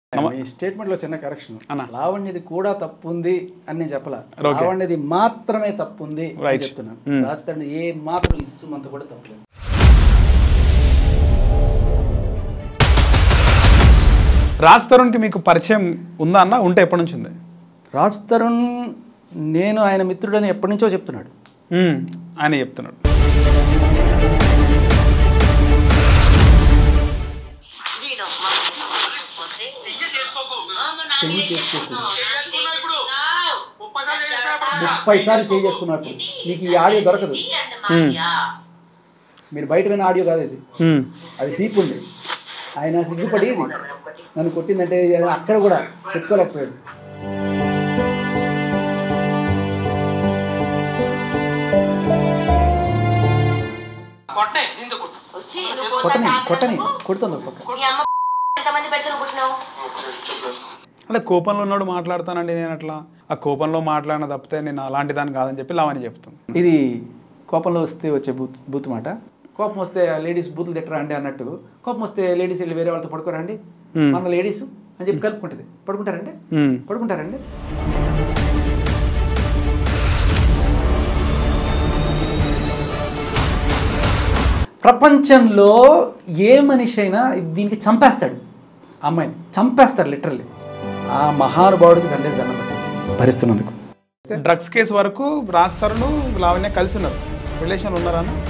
మీ statement లో చిన్న correction అన్న. లావణ్యది కూడా తప్పు ఉంది అని నేను చెప్పలా Okay. లావణ్యది మాత్రమే తప్పు ఉంది అని Right. చెప్తున్నాను Hmm. రాజధాని ఏ మాత్రం ఇస్తుమంత కూడా తప్పలేదు రాజ్ తరుణ్కి మీకు పరిచయం ఉందా అన్న ఉంటే ఎప్పటి నుంచి ఉంది రాజ్ తరుణ్ నేను ఆయన మిత్రుడని ఎప్పటి నుంచో చెప్తున్నాడు మ్మ్. ఆయన చెప్తున్నాడు చెయ్యి చేసుకోకు. ముప్పై సార్లు చేయి చేసుకున్నట్టు నీకు ఈ ఆడియో దొరకదు మీరు బయట విన్న ఆడియో కాదు ఇది మ్మ్. అది డీప్ ఉంది ఆయన సిగ్గుపడి ఇది నన్ను కొట్టిందంటే ఇది అక్కడ కూడా చెప్పుకోలేకపోయాడు వచ్చి నువ్వు కొట్టని పోతా కొట్టని తాపినందుకు కొడుతుంది ఒక పక్క నీ అమ్మ ఎంతమంది పెడితే నువ్వు పుట్టినావు అంటే కోపంలో ఉన్నాడు మాట్లాడతానండి నేను అట్లా ఆ కోపంలో మాట్లాడిన తప్పితే నేను అలాంటి దాన్ని కాదని చెప్పి లావని చెప్తాను ఇది కోపంలో వస్తే వచ్చే బూత్ బూత్ మాట కోపం వస్తే లేడీస్ బూతులు తిట్టరా అండి అన్నట్టు కోపం వస్తే లేడీస్ వెళ్ళి వేరే వాళ్ళతో పడుకోరా అండి Hmm. మన లేడీస్ అని చెప్పి కలుపుకుంటుంది పడుకుంటారండి మ్మ్. పడుకుంటారండి ప్రపంచంలో ఏ మనిషి అయినా దీనికి చంపేస్తాడు ఆ అమ్మాయిని చంపేస్తారు లిటరల్లీ ఆ మహానుభావుడికి దండేసి దండం పెట్టాలి భరిస్తున్నందుకు డ్రగ్స్ కేసు వరకు రాజ్ తరుణ్ లావణ్య కలిసి ఉన్నారు రిలేషన్ ఉన్నారా అన్న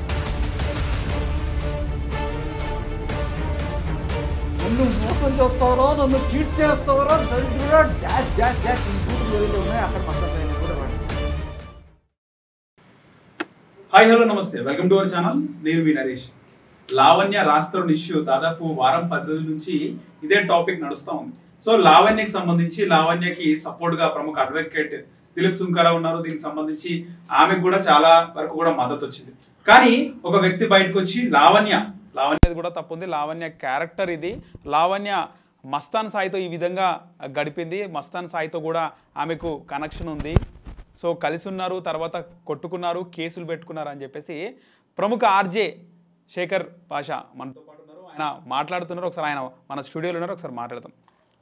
నన్ను మోసం చేస్తావరా నన్ను చీట్ చేస్తావరా దరిద్రుడా డాష్ డాష్ డాష్ ఈ బూతులు ఏవైతే ఉన్నాయో అక్కడ మస్తా సైన్ కూడా వాడు హాయ్ హలో నమస్తే వెల్కమ్ టు అవర్ ఛానల్ నేను మీ నరేష్ లావణ్య రాస్తరుణ్ ఇష్యూ దాదాపు వారం పది రోజుల నుంచి ఇదే టాపిక్ నడుస్తూ ఉంది సో లావణ్యకి సంబంధించి లావణ్యకి సపోర్ట్ గా ప్రముఖ అడ్వకేట్ దిలీప్ సుంకరా ఉన్నారు దీనికి సంబంధించి ఆమెకు కూడా చాలా వరకు కూడా మద్దతు వచ్చింది కానీ ఒక వ్యక్తి బయటకు వచ్చి లావణ్య లావణ్యది కూడా తప్పు ఉంది లావణ్య క్యారెక్టర్ ఇది లావణ్య మస్తాన్ సాయితో ఈ విధంగా గడిపింది మస్తాన్ సాయితో కూడా ఆమెకు కనెక్షన్ ఉంది సో కలిసి ఉన్నారు తర్వాత కొట్టుకున్నారు కేసులు పెట్టుకున్నారు అని చెప్పేసి ప్రముఖ ఆర్జే శేఖర్ పాషా మనతో పాటు ఉన్నారు ఆయన మాట్లాడుతున్నారు ఒకసారి ఆయన మన స్టూడియోలో ఉన్నారు ఒకసారి మాట్లాడదాం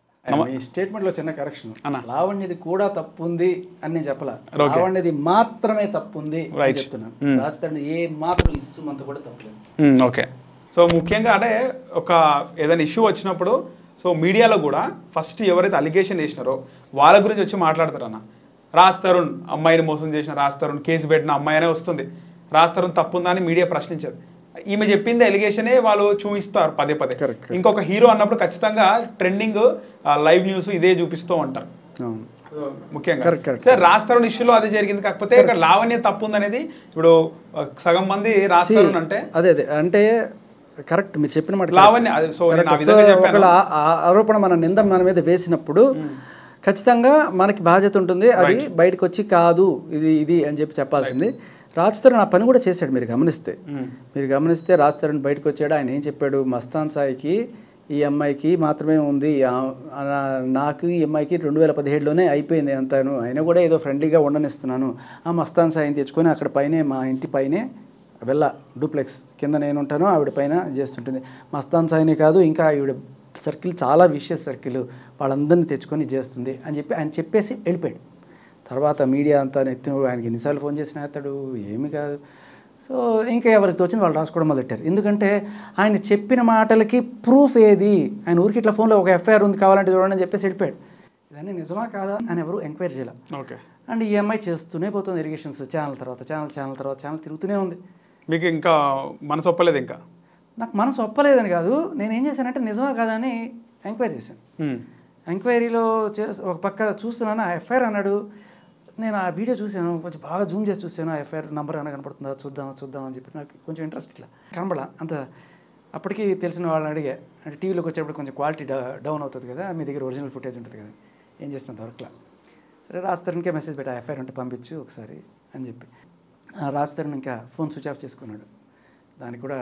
మీ స్టేట్మెంట్ లో చిన్న కరెక్షన్ అన్న. లావణ్యది కూడా తప్పు ఉంది అని నేను చెప్పలా Okay. లావణ్యది మాత్రమే తప్పు ఉంది అని Right. చెప్తున్నాను Hmm. రాజధాని ఏ మాత్రం ఇస్తుమంత కూడా తప్పలేదు మ్మ్, ఓకే సో ముఖ్యంగా అంటే ఒక ఏదైనా ఇష్యూ వచ్చినప్పుడు సో మీడియాలో కూడా ఫస్ట్ ఎవరైతే అలిగేషన్ వేసినారో వాళ్ళ గురించి వచ్చి మాట్లాడతారు అన్న రాజ్ తరుణ్ అమ్మాయిని మోసం చేసిన రాజ్ తరుణ్ కేసు పెట్టిన అమ్మాయి అనే వస్తుంది రాజ్ తరుణ్ తప్పుందా అని మీడియా ప్రశ్నించదు ఈమె చెప్పింది ఎలిగేషనే వాళ్ళు చూపిస్తారు పదే పదే Correct, correct. ఇంకొక హీరో అన్నప్పుడు ఖచ్చితంగా ట్రెండింగ్ లైవ్ న్యూస్ ఇదే చూపిస్తూ ఉంటారు అవును. ముఖ్యంగా Correct, correct. సార్ రాస్తరుణ్ ఇష్యూలో అదే జరిగింది కాకపోతే ఇక్కడ లావణ్య తప్పు ఉందనేది ఇప్పుడు ఆ, సగం మంది రాస్తరుణ్ అంటే అదే అదే అంటే కరెక్ట్ మీరు చెప్పిన మాట లావణ్య, అదే, so నేను ఆ విధంగా చెప్పాను. ఒకవేళ ఆ- ఆ ఆరోపణ మన నింద మన మీద వేసినప్పుడు ఖచ్చితంగా మనకి బాధ్యత ఉంటుంది అది బయటకు వచ్చి కాదు ఇది ఇది అని చెప్పి చెప్పాల్సింది రాజ్ తరుణ్ ఆ పని కూడా చేశాడు మీరు గమనిస్తే మీరు గమనిస్తే రాజ్ తరుణ్ బయటకు వచ్చాడు ఆయన ఏం చెప్పాడు మస్తాన్ సాయికి ఈ అమ్మాయికి మాత్రమే ఉంది ఆ- ఆ- నాకు ఈ అమ్మాయికి రెండు వేల పదిహేడులోనే అయిపోయింది అంతాను అయినా కూడా ఏదో ఫ్రెండ్లీగా ఉండనిస్తున్నాను ఆ మస్తాన్ సాయిని తెచ్చుకొని అక్కడ పైనే మా ఇంటి పైనే వెళ్ళ డూప్లెక్స్ కింద నేను ఉంటాను ఆవిడ పైన చేస్తుంటుంది మస్తాన్ సాయిని కాదు ఇంకా ఆవిడ సర్కిల్ చాలా విషయస్ సర్కిల్ వాళ్ళందరినీ తెచ్చుకొని చేస్తుంది అని చెప్పి ఆయన చెప్పేసి వెళ్ళిపోయాడు తర్వాత మీడియా అంతా నెత్తి ఆయనకి ఎన్నిసార్లు ఫోన్ చేసినా అతడు ఏమి కాదు సో ఇంకా ఎవరికి తోచింది వాళ్ళు రాసుకోవడం మొదలెట్టారు ఎందుకంటే ఆయన చెప్పిన మాటలకి ప్రూఫ్ ఏది ఆయన ఊరికి ఇట్లా ఫోన్లో ఒక ఎఫ్ఐఆర్ ఉంది కావాలంటే చూడండి అని చెప్పేసి వెళ్ళిపోయాడు ఇవన్నీ నిజమా కాదా అని ఎవరు ఎంక్వైరీ చేయాలి ఓకే అండ్ ఈఎంఐ చేస్తూనే పోతుంది ఇరిగేషన్స్ ఛానల్ తర్వాత ఛానల్ ఛానల్ తర్వాత ఛానల్ తిరుగుతూనే ఉంది మీకు ఇంకా మనసు ఒప్పలేదు ఇంకా నాకు మనసు ఒప్పలేదని కాదు నేను ఏం చేశానంటే నిజమా కాదా అని ఎంక్వైరీ చేశాను మ్మ్. ఎంక్వైరీలో చే ఒక పక్క చూస్తున్నాను ఆ ఎఫ్ఐఆర్ అన్నాడు నేను ఆ వీడియో చూశాను కొంచెం బాగా జూమ్ చేసి చూశాను ఆ ఎఫ్ఐఆర్ నెంబర్ ఏమైనా కనపడుతుందా చూద్దాం చూద్దాం అని చెప్పి నాకు కొంచెం ఇంట్రెస్ట్ ఇట్లా కనబడ అంత అప్పటికి తెలిసిన వాళ్ళని అడిగా అంటే టీవీలోకి వచ్చేప్పుడు కొంచెం క్వాలిటీ డౌన్ అవుతుంది కదా మీ దగ్గర ఒరిజినల్ ఫుటేజ్ ఉంటుంది కదా ఏం చేసిన దొరకలా సరే రాజ్ తరుణ్కే మెసేజ్ పెట్టా ఎఫ్ఐఆర్ ఉంటే పంపించు ఒకసారి అని చెప్పి ఆ రాజ్ తరుణ్ ఇంకా ఫోన్ స్విచ్ ఆఫ్ చేసుకున్నాడు దానికి కూడా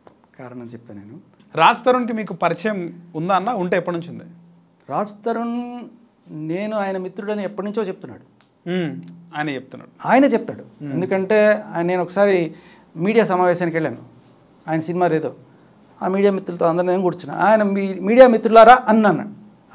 కారణం చెప్తాను నేను రాజ్ తరుణ్కి మీకు పరిచయం ఉందా అన్న ఉంటే ఎప్పటి నుంచి ఉంది రాజ్ తరుణ్ నేను ఆయన మిత్రుడని ఎప్పటి నుంచో చెప్తున్నాడు మ్మ్. ఆయన చెప్తున్నాడు ఆయన చెప్పాడు ఎందుకంటే ఆయన నేను ఒకసారి మీడియా సమావేశానికి వెళ్ళాను ఆయన సినిమా ఏదో ఆ మీడియా మిత్రులతో అందరూ నేను కూర్చున్నా ఆయన మీ మీడియా మిత్రులారా అన్నాను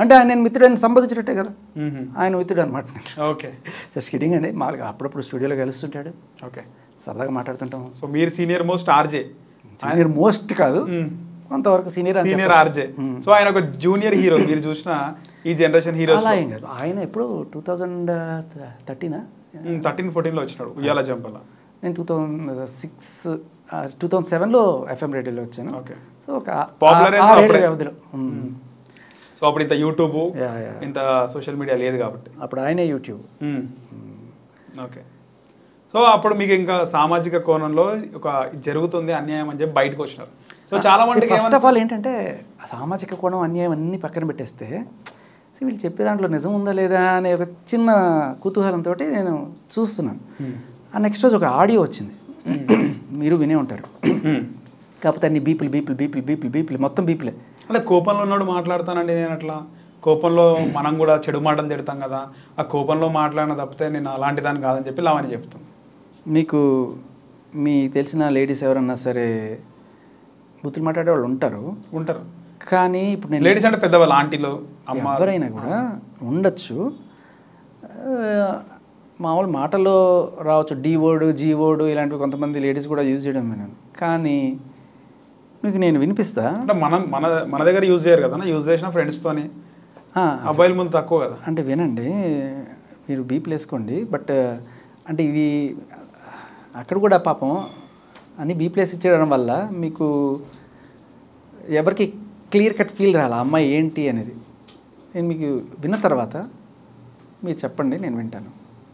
అంటే ఆయన నేను మిత్రుడు ఆయన సంబోధించినట్టే కదా మ్మ్. ఆయన మిత్రుడు అనమాట ఓకే జస్ట్ కిడింగ్ అండి మామూలుగా అప్పుడప్పుడు స్టూడియోలో కలుస్తుంటాడు ఓకే సరదాగా మాట్లాడుతుంటాం సో మీరు senior most RJ senior most కాదు కొంతవరకు సీనియర్ అని సీనియర్ ఆర్జే సో ఆయన ఒక జూనియర్ హీరో మీరు చూసిన ఈ జనరేషన్ హీరోస్ అలా ఏం కాదు ఆయన ఎప్పుడు టూ థౌజండ్ థర్టీనా థర్టీన్ ఫోర్టీన్ లో వచ్చినాడు ఉయ్యాల జంపల నేను two thousand six two thousand సెవెన్లో ఎఫ్ఎం రేడియోలో వచ్చాను ఓకే సో ఒక Popular ఆ- ఏమో ఆరేళ్ల అప్పుడే. వ్యవధిలో మ్మ్. సో అప్పుడు ఇంత యూట్యూబ్ Yeah, yeah. ఇంత సోషల్ మీడియా లేదు కాబట్టి అప్పుడు ఆయనే యూట్యూబ్ ఓకే సో అప్పుడు మీకు ఇంకా సామాజిక కోణంలో ఒక ఇది జరుగుతుంది అన్యాయం అని చెప్పి బయటకు వచ్చినారు సో చాలా మందికి ఫస్ట్ ఏమన్నా- ఆఫ్ ఆల్ ఏంటంటే ఆ సామాజిక కోణం అన్యాయం అన్ని పక్కన పెట్టేస్తే see, వీళ్ళు చెప్పే దాంట్లో నిజం ఉందా లేదా అనే ఒక చిన్న కుతూహలంతో నేను చూస్తున్నాను ఆ నెక్స్ట్ రోజు ఒక ఆడియో వచ్చింది మీరు వినే ఉంటారు మ్మ్. కాకపోతే అన్ని బీపులు బీపులు బీపులు బీపులు బీపులు మొత్తం బీపులే అంటే కోపంలో ఉన్నాడు మాట్లాడతానండి నేను అట్లా కోపంలో మనం కూడా చెడు మాటలు తిడతాం కదా ఆ కోపంలో మాట్లాడిన తప్పితే నేను అలాంటి దాన్ని కాదని చెప్పి లావని చెప్తాను మీకు మీ తెలిసిన లేడీస్ ఎవరన్నా సరే బుద్ధులు మాట్లాడే వాళ్ళు ఉంటారు ఉంటారు కానీ ఇప్పుడు నేను లేడీస్ అంటే పెద్దవాళ్ళు ఆంటీలు అమ్మ ఎవరైనా కూడా ఉండొచ్చు ఆ, మామూలు మాటల్లో రావచ్చు డి వర్డ్ జీ వర్డ్ ఇలాంటివి కొంతమంది లేడీస్ కూడా యూజ్ చేయడం విన్నాను కానీ మీకు నేను వినిపిస్తా అంటే మనం మన మన దగ్గర యూజ్ చేయరు కదా యూజ్ చేసిన ఫ్రెండ్స్తోని ఆ, అబ్బాయిల ముందు తక్కువ కదా అంటే వినండి మీరు బీప్లు వేసుకోండి బట్ అంటే ఇది అక్కడ కూడా పాపం అన్ని బీప్లేస్ ఇచ్చేయడం వల్ల మీకు ఎవరికి క్లియర్ కట్ ఫీల్ రాలి ఆ అమ్మాయి ఏంటి అనేది నేను మీకు విన్న తర్వాత మీరు చెప్పండి నేను వింటాను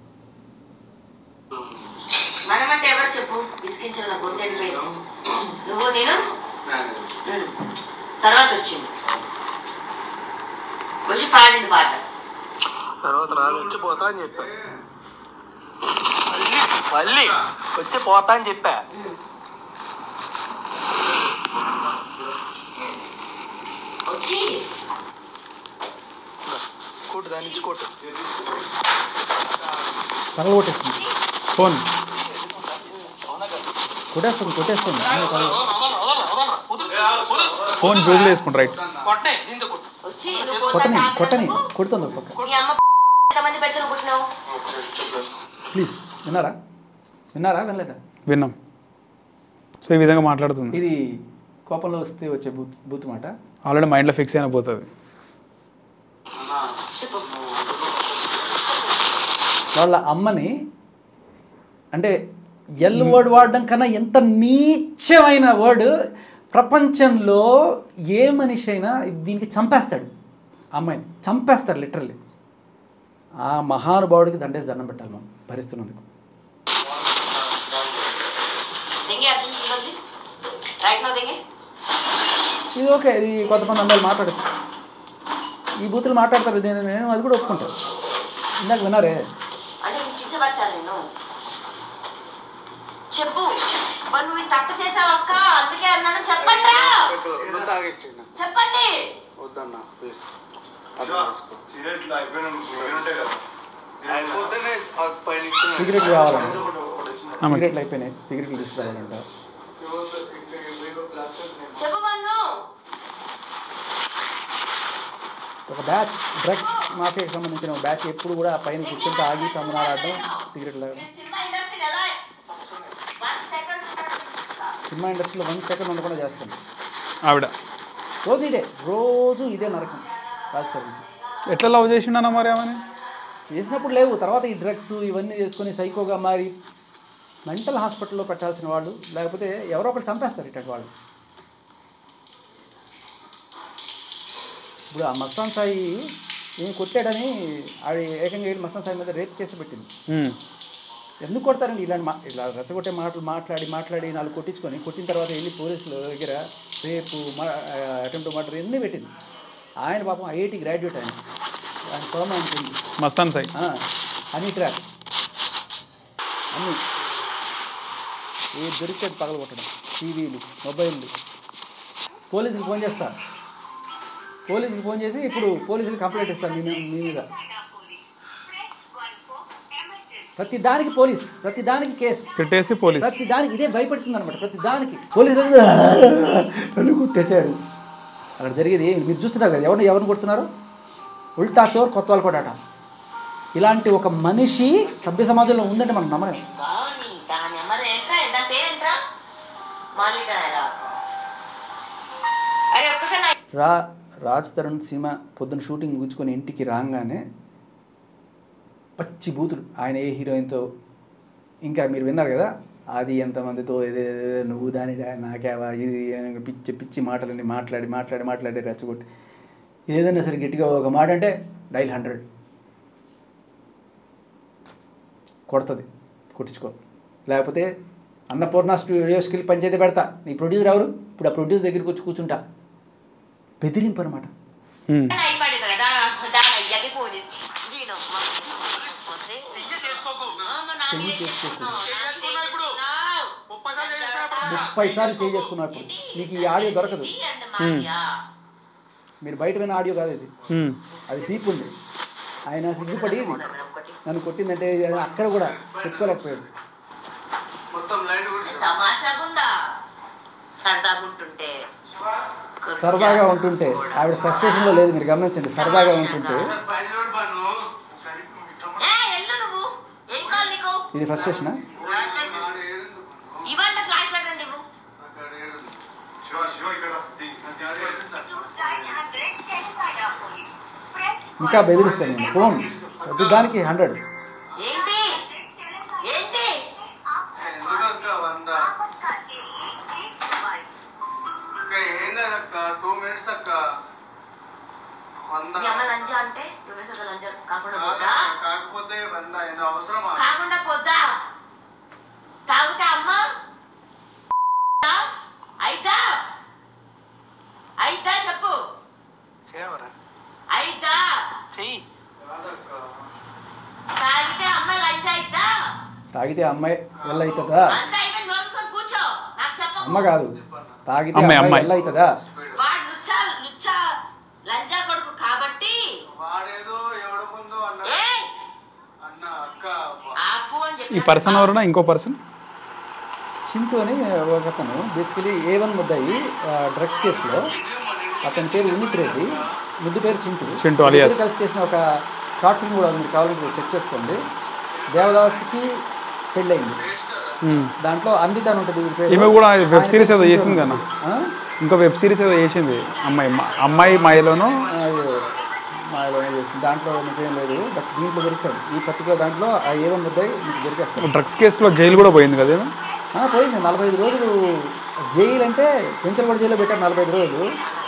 మనమంటే ఎవరు చెప్పు విసిగించిన నా గొంతు వెళ్ళిపోయింది నువ్వు నేను ఉమ్. తర్వాత వచ్చింది వచ్చి పాడింది పాట తర్వాత రాదు వచ్చి పోతా అని చెప్పా మళ్ళీ మళ్ళీ వచ్చి పోతా అని చెప్పా వచ్చి కొట్టు దాని నుంచి కొట్టు పగల కొట్టేస్తుంది ఫోన్ కొట్టేస్తుంది కొట్టేస్తుంది ఫోన్ జోబులు వేసుకుంటారు రైట్ కొట్టనే దీంతో కొట్టు వచ్చి నువ్వు కొట్టని పోతా కొట్టని నువ్వు కొడుతుంది ఒక పక్క నీ అమ్మ ఎంతమంది పెడితే నువ్వు పుట్టినావు ప్లీజ్ విన్నారా విన్నారా వినలేదా విన్నాం సో ఈ విధంగా మాట్లాడుతుంది ఇది కోపంలో వస్తే వచ్చే బూత్ బూత్ మాట ఆల్రెడీ మైండ్లో ఫిక్స్ అయిన పోతుంది చెప్పు వాళ్ళ అమ్మని అంటే ఎల్ వర్డ్ వాడడం కన్నా ఎంత నీచమైన వర్డ్ ప్రపంచంలో ఏ మనిషి అయినా దీనికి చంపేస్తాడు ఆ అమ్మాయిని చంపేస్తారు లిటరల్లీ ఆ మహానుభావుడికి దండేసి దండం పెట్టాలి మనం భరిస్తున్నందుకు దెంగే అర్జున్ చూడండి రైట్ నో దెంగే ఇది ఓకే ఇది కొంతమంది అమ్మాయిలు మాట్లాడచ్చు ఈ బూతులు మాట్లాడతారు నేను నేను అది కూడా ఒప్పుకుంటాను ఇందాక విన్నారే అంటే నీకు కించపరిచాను నేను చెప్పు మరి నువ్వు ఇది తప్పు చేసావు అక్క అందుకే అన్నాను చెప్పండి తాగిచ్చిండు చెప్పండి వద్దన్నా ప్లీజ్ సిగరెట్లు అయిపోయిన ఉంటాయి కదా అయిపోతేనే ఆ పైన ఇచ్చిన సిగరెట్లు కావాలంట సిగరెట్లు అయిపోయినాయి సిగరెట్లు తీసుకురావాలంట చెప్పు మన్ను ఒక బ్యాచ్ డ్రగ్స్ మాఫియాకి సంబంధించిన ఒక బ్యాచ్ ఎప్పుడు కూడా ఆ పైన కూర్చుంటే ఆగి తమ్మునాడటం సిగరెట్లు తాగడం సినిమా ఇండస్ట్రీని ఎలా వన్ సెకండ్ సినిమా ఇండస్ట్రీలో వన్ సెకండ్ ఉండకుండా చేస్తాను ఆవిడ రోజు ఇదే రోజు ఇదే నరకం రాస్తారు ఎట్లా లవ్ చేసిండన్న మరి ఆమెని చేసినప్పుడు లేవు తర్వాత ఈ డ్రగ్స్ ఇవన్నీ చేసుకొని సైకోగా మారి మెంటల్ హాస్పిటల్లో పెట్టాల్సిన వాళ్ళు లేకపోతే ఎవరో ఒకరు చంపేస్తారు ఇట్లాంటి వాళ్ళు ఇప్పుడు ఆ మస్తాన్ సాయి ఏం కొట్టాడని ఆడి ఏకంగా వెళ్ళి మస్తాన్ సాయి మీద రేప్ కేసు పెట్టింది ఉమ్. ఎందుకు కొడతారండి ఇలాంటి మా ఇలా రెచ్చగొట్టే మాటలు మాట్లాడి మాట్లాడి నాలుగు కొట్టించుకొని కొట్టిన తర్వాత వెళ్ళి పోలీసుల దగ్గర రేపు అటెంప్ట్ మర్డర్ ఎన్ని పెట్టింది ఆయన పాపం ఐఐటి గ్రాడ్యుయేట్ ఆయన ఆయన ఫర్మ్ అనుకుంది మస్తాన్ సాయి హనీ ట్రాక్ అన్నీ ఏ దొరికేది పగలు కొట్టడం టీవీలు మొబైల్లు పోలీసుకి ఫోన్ చేస్తా పోలీసుకి ఫోన్ చేసి ఇప్పుడు పోలీసులు కంప్లైంట్ ఇస్తాను మీ మీ- మీ మీద ప్రతి దానికి పోలీస్ ప్రతి దానికి కేసు పెట్టేసి పోలీస్ ప్రతి దానికి ఇదే భయపడుతుంది అనమాట ప్రతి దానికి పోలీసులు అని కొట్టేశాడు అక్కడ జరిగేది ఏమి మీరు చూస్తున్నారు కదా ఎవరిని ఎవరిని కొడుతున్నారు ఉల్టా చోర్ కొత్త కొట్టాట ఇలాంటి ఒక మనిషి సభ్య సమాజంలో ఉందంటే మనం నమ్మలేం బాగుంది దాని నెంబర్ ఏంట్రా దాని పేరేంట్రా మాలిక అరే ఒక్కసారి నా రా రాజ్ తరుణ్ సినిమా పొద్దున షూటింగ్ ముగించుకొని ఇంటికి రాగానే పచ్చి బూతులు ఆయన ఏ హీరోయిన్తో ఇంకా మీరు విన్నారు కదా అది ఎంతమందితో ఇదే ఇదే నువ్వు దాని నాకేవా ఇది అని పిచ్చి పిచ్చి మాటలన్నీ మాట్లాడి మాట్లాడి మాట్లాడి రెచ్చగొట్టి ఏదైనా సరే గట్టిగా ఒక మాట అంటే డైల్ హండ్రెడ్ కొడుతుంది కొట్టించుకో లేకపోతే అన్నపూర్ణ స్టూడియోస్కి వెళ్ళి పంచాయతీ పెడతా నీ ప్రొడ్యూసర్ ఎవరు ఇప్పుడు ఆ ప్రొడ్యూసర్ దగ్గరికి వచ్చి కూర్చుంటా బెదిరింపు అనమాట అయిపోయాడు కదా దాని అయ్యాకి ఫోన్ చేసి జీను వస్తే చెల్లి చేసుకోకు. ముప్పై సార్లు చేసినా ముప్పై సార్లు చేయి చేసుకున్నావు ఇప్పుడు నీకు ఈ ఆడియో దొరకదు మీరు బయట విన్న ఆడియో కాదు ఇది అది డీప్ ఉంది ఆయన సిగ్గుపడి ఇది నన్ను కొట్టిందంటే ఇది అక్కడ కూడా చెప్పుకోలేకపోయాడు మొత్తం లైట్ కూడా తమాషాగుందా సరదాగుంటుంటే సరదాగా ఉంటుంటే ఆవిడ ఫ్రస్ట్రేషన్లో లేదు మీరు గమనించండి సరదాగా ఉంటుంటే పైన చూడు బాను సరే ఏ, వెళ్ళు నువ్వు ఏం కావాలి నీకు ఇది ఫ్రస్ట్రేషనా ఆడ ఏడుంది బాను. ఇవ్వండి ఫ్లాష్ లైట్ అండి నువ్వు అక్కడ ఏడుంది. శివ శివ ఇక్కడ దిగు. అది ఏడుంది అట్లా. ఇంకా బెదిరిస్తాను నేను ఫోన్ ప్రతి దానికి హండ్రెడ్ ఏంటి ఏంటి ఎందుకు అక్క వంద అక్క ఏం కాదు అక్క టూ మినిట్స్ అక్క వంద మీ అమ్మ లంచ అంటే నువ్వే సగం లంచ కాకుండా పోతా కాదు, కాకపోతే వంద ఏదో అవసరమా కాకుండా పోతా తాగుతా అమ్మ అయితా అయితా చెప్పు చేయవరా అయితా చెయ్యి కాదక్క తాగితే అమ్మ లంచ్ అయితా తాగితే అమ్మాయి వెళ్ళ అవుతుందా అంతా అయిపోయి నోరుకొని కూర్చో నాకు చెప్పకు అమ్మ కాదు తాగితే అమ్మాయి, అమ్మాయి అమ్మాయి. వెళ్ళ అవుతుందా వాడు లుచ్చా లుచ్చా లంచా కొడుకు కాబట్టి వాడేదో ఎవడ ముందో అన్న ఏ అన్న అక్క ఆపు అని చెప్పి ఈ పర్సన్ ఎవరన్నా ఇంకో పర్సన్ చింటూ అని ఒక అతను బేసికలీ ఏ వన్ ముద్దాయి డ్రగ్స్ కేసులో అతని పేరు వినీత్ రెడ్డి ముద్దు పేరు చింటూ చింటూ alias. ఇద్దరు కలిసి చేసిన ఒక షార్ట్ ఫిల్మ్ కూడా ఉంది, మీరు కావాలంటే చెక్ చేసుకోండి దేవదాస్కి పెళ్ళయింది దాంట్లో అన్విత అని ఉంటుంది వీడి పేరు. ఈమె కూడా వెబ్ ఆయన సిరీస్ పేరు ఏదో చింటూ చేసింది అని కదా ఉంటుంది. ఆ? ఇంకో వెబ్ సిరీస్ ఏదో చేసింది అమ్మాయి మా- అమ్మాయి మాయలోను అది మాయలోనే చేసింది దాంట్లో నీకేం లేదు బట్ దీంట్లో దొరుకుతాడు ఈ పర్టికులర్ దాంట్లో ఆ ఏ వన్ ముద్దాయి మీకు దొరికేస్తాడు డ్రగ్స్ కేసులో జైలు కూడా పోయింది కదా ఈమె? ఆ, పోయింది నలభై ఐదు రోజులు జైలు అంటే చెంచలగూడ జైల్లో పెట్టారు నలభై ఐదు రోజులు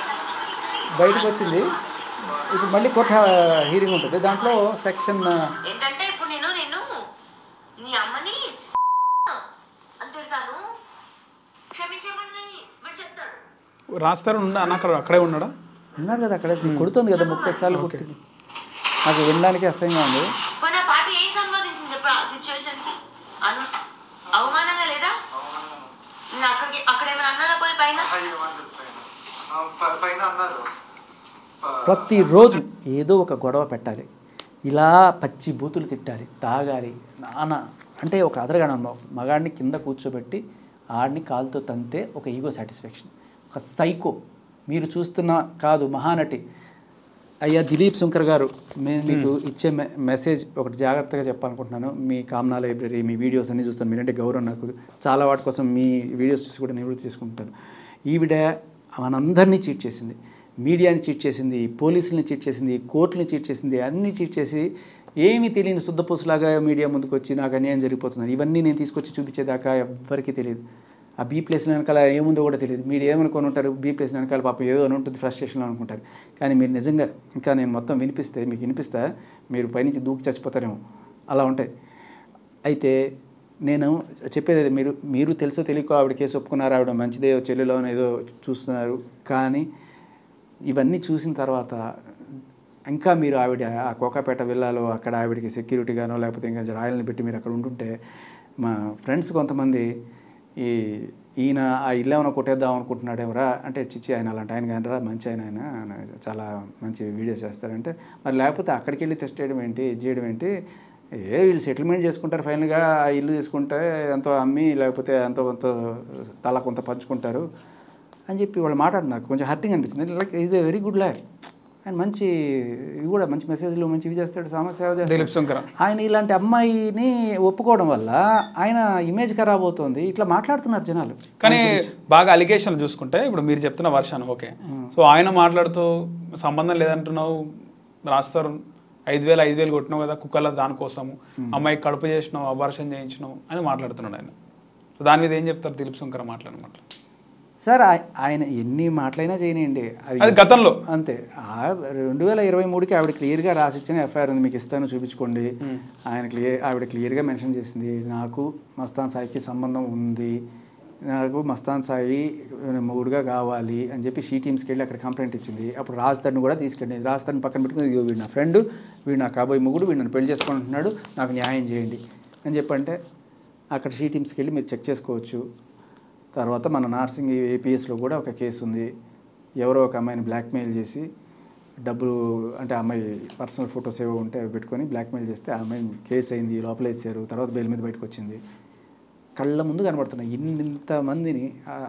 బయటకు వచ్చింది ఇప్పుడు మళ్ళీ కోర్టు హీరింగ్ ఉంటుంది దాంట్లో సెక్షన్ ఏంటంటే ఇప్పుడు నేను నేను నీ అమ్మని అని తిడతాను క్షమించమని వీడు చెప్తాడు రాస్తారు ఉండా అన్న అక్కడ అక్కడే ఉన్నాడా ఉన్నారు కదా అక్కడ ఇది కొడుతుంది కదా ముప్పై సార్లు కొట్టింది నాకు వినడానికి అసహ్యంగా ఉంది పోనీ ఆ పార్టీ ఏం సంపాదించింది చెప్పు ఆ సిచ్యువేషన్ కి అను అవమానంగా లేదా నేను అక్కడికి అక్కడ ఏమైనా అన్నారా పోనీ పైన అయ్యో అని చెప్పాను. ఆ, ప- పైన అన్నారు ఆ, ప్రతిరోజు ఏదో ఒక గొడవ పెట్టాలి ఇలా పచ్చి బూతులు తిట్టాలి తాగాలి నాన్న అంటే ఒక అదరగాడు మగాడిని కింద కూర్చోబెట్టి ఆడిని కాలుతో తంతే ఒక ఈగో సాటిస్ఫాక్షన్ ఒక సైకో మీరు చూస్తున్న కాదు మహానటి అయ్యా దిలీప్ శంకర్ గారు నేను మీకు ఇచ్చే మె మెసేజ్ ఒకటి జాగ్రత్తగా చెప్పాలనుకుంటున్నాను మీ కామనా లైబ్రరీ మీ వీడియోస్ అన్నీ చూస్తాను మీరంటే గౌరవం నాకు చాలా వాటి కోసం మీ వీడియోస్ చూసి కూడా నివృత్తి చేసుకుంటాను ఈవిడ మనందరినీ చీట్ చేసింది మీడియాని చీట్ చేసింది పోలీసుల్ని చీట్ చేసింది కోర్టుని చీట్ చేసింది అన్నీ చీట్ చేసి ఏమీ తెలియని శుద్ధపూసలాగా మీడియా ముందుకు వచ్చి నాకు అన్యాయం జరిగిపోతుంది ఇవన్నీ నేను తీసుకొచ్చి చూపించేదాకా ఎవ్వరికీ తెలియదు ఆ బీ ప్లేస్ వెనకాల ఏముందో కూడా తెలియదు మీరు ఏమనుకొని ఉంటారు బీ ప్లేస్ వెనకాల పాపం ఏదో అని ఉంటుంది ఫ్రస్ట్రేషన్లో అనుకుంటారు కానీ మీరు నిజంగా ఇంకా నేను మొత్తం వినిపిస్తే మీకు వినిపిస్తా మీరు పైనుంచి దూకి చచ్చిపోతారేమో అలా ఉంటాయి అయితే నేను చెప్పేది అదే, మీరు మీరు తెలుసో తెలియకో ఆవిడ కేసు ఒప్పుకున్నారు ఆవిడ మంచిదే చెల్లెలో ఏదో చూస్తున్నారు కానీ ఇవన్నీ చూసిన తర్వాత ఇంకా మీరు ఆవిడ ఆ కోకాపేట విల్లాలో అక్కడ ఆవిడకి సెక్యూరిటీగానో లేకపోతే ఇంకా రాయల్ని పెట్టి మీరు అక్కడ ఉంటుంటే మా ఫ్రెండ్స్ కొంతమంది ఈ ఈయన ఆ ఇల్లు ఏమైనా కొట్టేద్దాం అనుకుంటున్నాడేమరా అంటే చిచ్చి ఆయన అలాంటి ఆయన కానరా మంచి ఆయన ఆయన ఆయన చాలా మంచి వీడియోస్ చేస్తారంటే మరి లేకపోతే అక్కడికి వెళ్ళి టెస్ట్ చేయడం ఏంటి ఇది చేయడం ఏంటి ఏ వీళ్ళు సెటిల్మెంట్ చేసుకుంటారు ఫైనల్గా ఆ ఇల్లు తీసుకుంటే ఎంతో అమ్మి లేకపోతే ఎంతో కొంత తల కొంత పంచుకుంటారు అని చెప్పి వాళ్ళు మాట్లాడుతున్నారు కొంచెం హర్టింగ్ అనిపించింది like is a very good lawyer ఆయన మంచి ఇది కూడా మంచి మెసేజ్లు మంచి ఇవి చేస్తాడు సమాజ సేవ చేస్తాడు దిలీప్ శంకర ఆయన ఇలాంటి అమ్మాయిని ఒప్పుకోవడం వల్ల ఆయన ఇమేజ్ ఖరాబ్ అవుతుంది ఇట్లా మాట్లాడుతున్నారు జనాలు కానీ బాగా అలిగేషన్ చూసుకుంటే ఇప్పుడు మీరు చెప్తున్న వర్షాన్ని ఓకే సో ఆయన మాట్లాడుతూ సంబంధం లేదంటున్నావు రాస్తారు ఐదు వేలు ఐదు వేలు కొట్టినావు కదా కుక్కల దానికోసము అమ్మాయికి కడుపు చేసినావు అబార్షన్ చేయించినావు అని మాట్లాడుతున్నాడు ఆయన సో దాని మీద ఏం చెప్తారు దిలీప్ శంకర్ మాట్లాడమాట సార్ ఆయ- ఆయన ఎన్ని మాటలైనా చేయనియండి అది గతంలో అంతే ఆ రెండు వేల ఇరవై మూడుకి ఆవిడ క్లియర్గా రాసిచ్చిన ఎఫ్ఐఆర్ ఉంది మీకు ఇస్తాను చూపించుకోండి ఆయన క్లియర్ ఆవిడ క్లియర్గా మెన్షన్ చేసింది నాకు మస్తాన్ సాయికి సంబంధం ఉంది నాకు మస్తాన్ సాయి మూడుగా కావాలి అని చెప్పి షీ టీమ్స్కి వెళ్ళి అక్కడ కంప్లైంట్ ఇచ్చింది అప్పుడు రాజధాని కూడా తీసుకెళ్ళింది రాజధాని పక్కన పెట్టుకుని "ఇదిగో వీడు నా ఫ్రెండ్ వీడు నా కాబోయే ముగుడు వీడు నన్ను పెళ్లి చేసుకుంటున్నాడు నాకు న్యాయం చేయండి అని చెప్పంటే అక్కడ షీ టీమ్స్కి వెళ్ళి మీరు చెక్ చేసుకోవచ్చు తర్వాత మన నార్సింగ్ ఏపీఎస్లో కూడా ఒక కేసు ఉంది ఎవరో ఒక అమ్మాయిని బ్లాక్మెయిల్ చేసి డబ్బులు అంటే ఆ అమ్మాయి పర్సనల్ ఫొటోస్ ఏవో ఉంటే అవి పెట్టుకొని బ్లాక్మెయిల్ చేస్తే ఆ అమ్మాయిని కేసు అయింది లోపల వేసారు తర్వాత బెయిల్ మీద బయటకు వచ్చింది కళ్ళ ముందు కనబడుతున్నాయి ఇన్నింత మందిని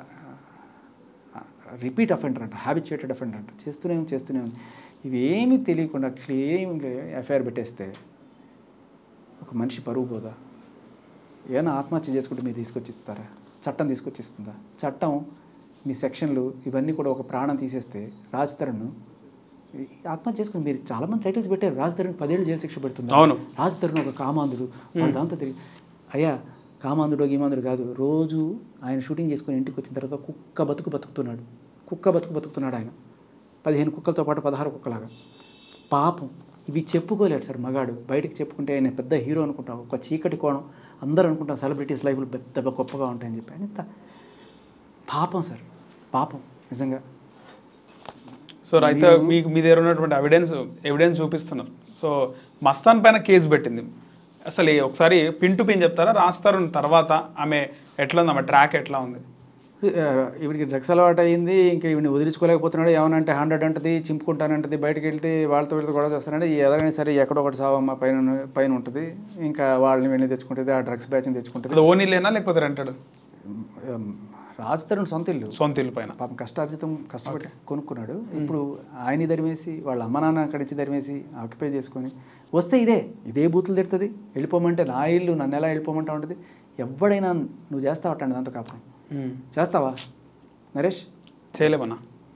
రిపీట్ అఫెండర్ అంట హ్యాబిచుయేటెడ్ అఫెండర్ అంట చేస్తూనే ఉంది చేస్తూనే ఉంది ఇవేమీ తెలియకుండా క్లెయిమ్ ఎఫ్ఐఆర్ పెట్టేస్తే ఒక మనిషి పరువు పోదా ఏమైనా ఆత్మహత్య చేసుకుంటే మీరు తీసుకొచ్చి ఇస్తారా చట్టం తీసుకొచ్చి ఇస్తుందా చట్టం మీ సెక్షన్లు ఇవన్నీ కూడా ఒక ప్రాణం తీసేస్తే రాజ్ తరుణ్ ఈ ఆత్మహత్య చేసుకుని మీరు చాలామంది టైటిల్స్ పెట్టారు రాజ్ తరుణ్ పదేళ్ళు జైలు శిక్ష పెడుతుంది అవును. రాజ్ తరుణ్ ఒక కామాంధుడు వాడు దాంతో తిరిగి అయ్యా కామాంధుడు గీమాంధుడు కాదు రోజు ఆయన షూటింగ్ చేసుకుని ఇంటికి వచ్చిన తర్వాత కుక్క బతుకు బతుకుతున్నాడు కుక్క బతుకు బతుకుతున్నాడు ఆయన పదిహేను కుక్కలతో పాటు పదహారు కుక్కలాగా పాపం ఇవి చెప్పుకోలేడు సార్ మగాడు బయటకు చెప్పుకుంటే ఆయన పెద్ద హీరో అనుకుంటాం ఒక చీకటి కోణం అందరూ అనుకుంటాం సెలబ్రిటీస్ లైఫ్లు పెద్ద గొప్పగా ఉంటాయని చెప్పి ఆయన ఇంత పాపం సార్ పాపం నిజంగా సో అయితే మీకు మీ దగ్గర ఉన్నటువంటి ఎవిడెన్స్ ఎవిడెన్స్ చూపిస్తున్నారు సో మస్తాన్ పైన కేసు పెట్టింది అసలు ఈ ఒకసారి పిన్ టు పిన్ చెప్తారా రాస్తారు తర్వాత ఆమె ఎట్లా ఉంది ఆమె ట్రాక్ ఎట్లా ఉంది ఆ, ఈవిడికి డ్రగ్స్ అలవాటు అయింది ఇంకా ఈవిని వదిలించుకోలేకపోతున్నాడు ఏమనంటే హండ్రెడ్ అంటది చింపుకుంటానంటది బయటకు వెళ్తే వాళ్ళతో వీళ్ళతో గొడవ చేస్తానంటే ఎలాగైనా సరే ఎక్కడో ఒకటి సావమ్మ పైన ఉన్న- పైన ఉంటుంది ఇంకా వాళ్ళని వెళ్ళి తెచ్చుకుంటుంది ఆ డ్రగ్స్ బ్యాచ్ని తెచ్చుకుంటుంది అది ఓనీ లేనా లేకపోతే రెంటెడ్ రాజ్ తరుణ్ సొంత ఇల్లు సొంత ఇల్లు పైన పాపం కష్టార్జితం కష్టపడి కొనుక్కున్నాడు ఇప్పుడు ఆయన ధరిమేసి వాళ్ళ అమ్మ నాన్న అక్కడి నుంచి ధరిమేసి ఆక్యుపై చేసుకొని వస్తే ఇదే ఇదే బూతులు తిడుతుంది వెళ్ళిపోమంటే నా ఇల్లు నన్ను ఎలా వెళ్ళిపోమంటా ఉంటుంది ఎవడైనా నువ్వు చేస్తావు అట్టండి దాంతో కాపురం ఉమ్. చేస్తావా నరేష్ చేయలేమన్నా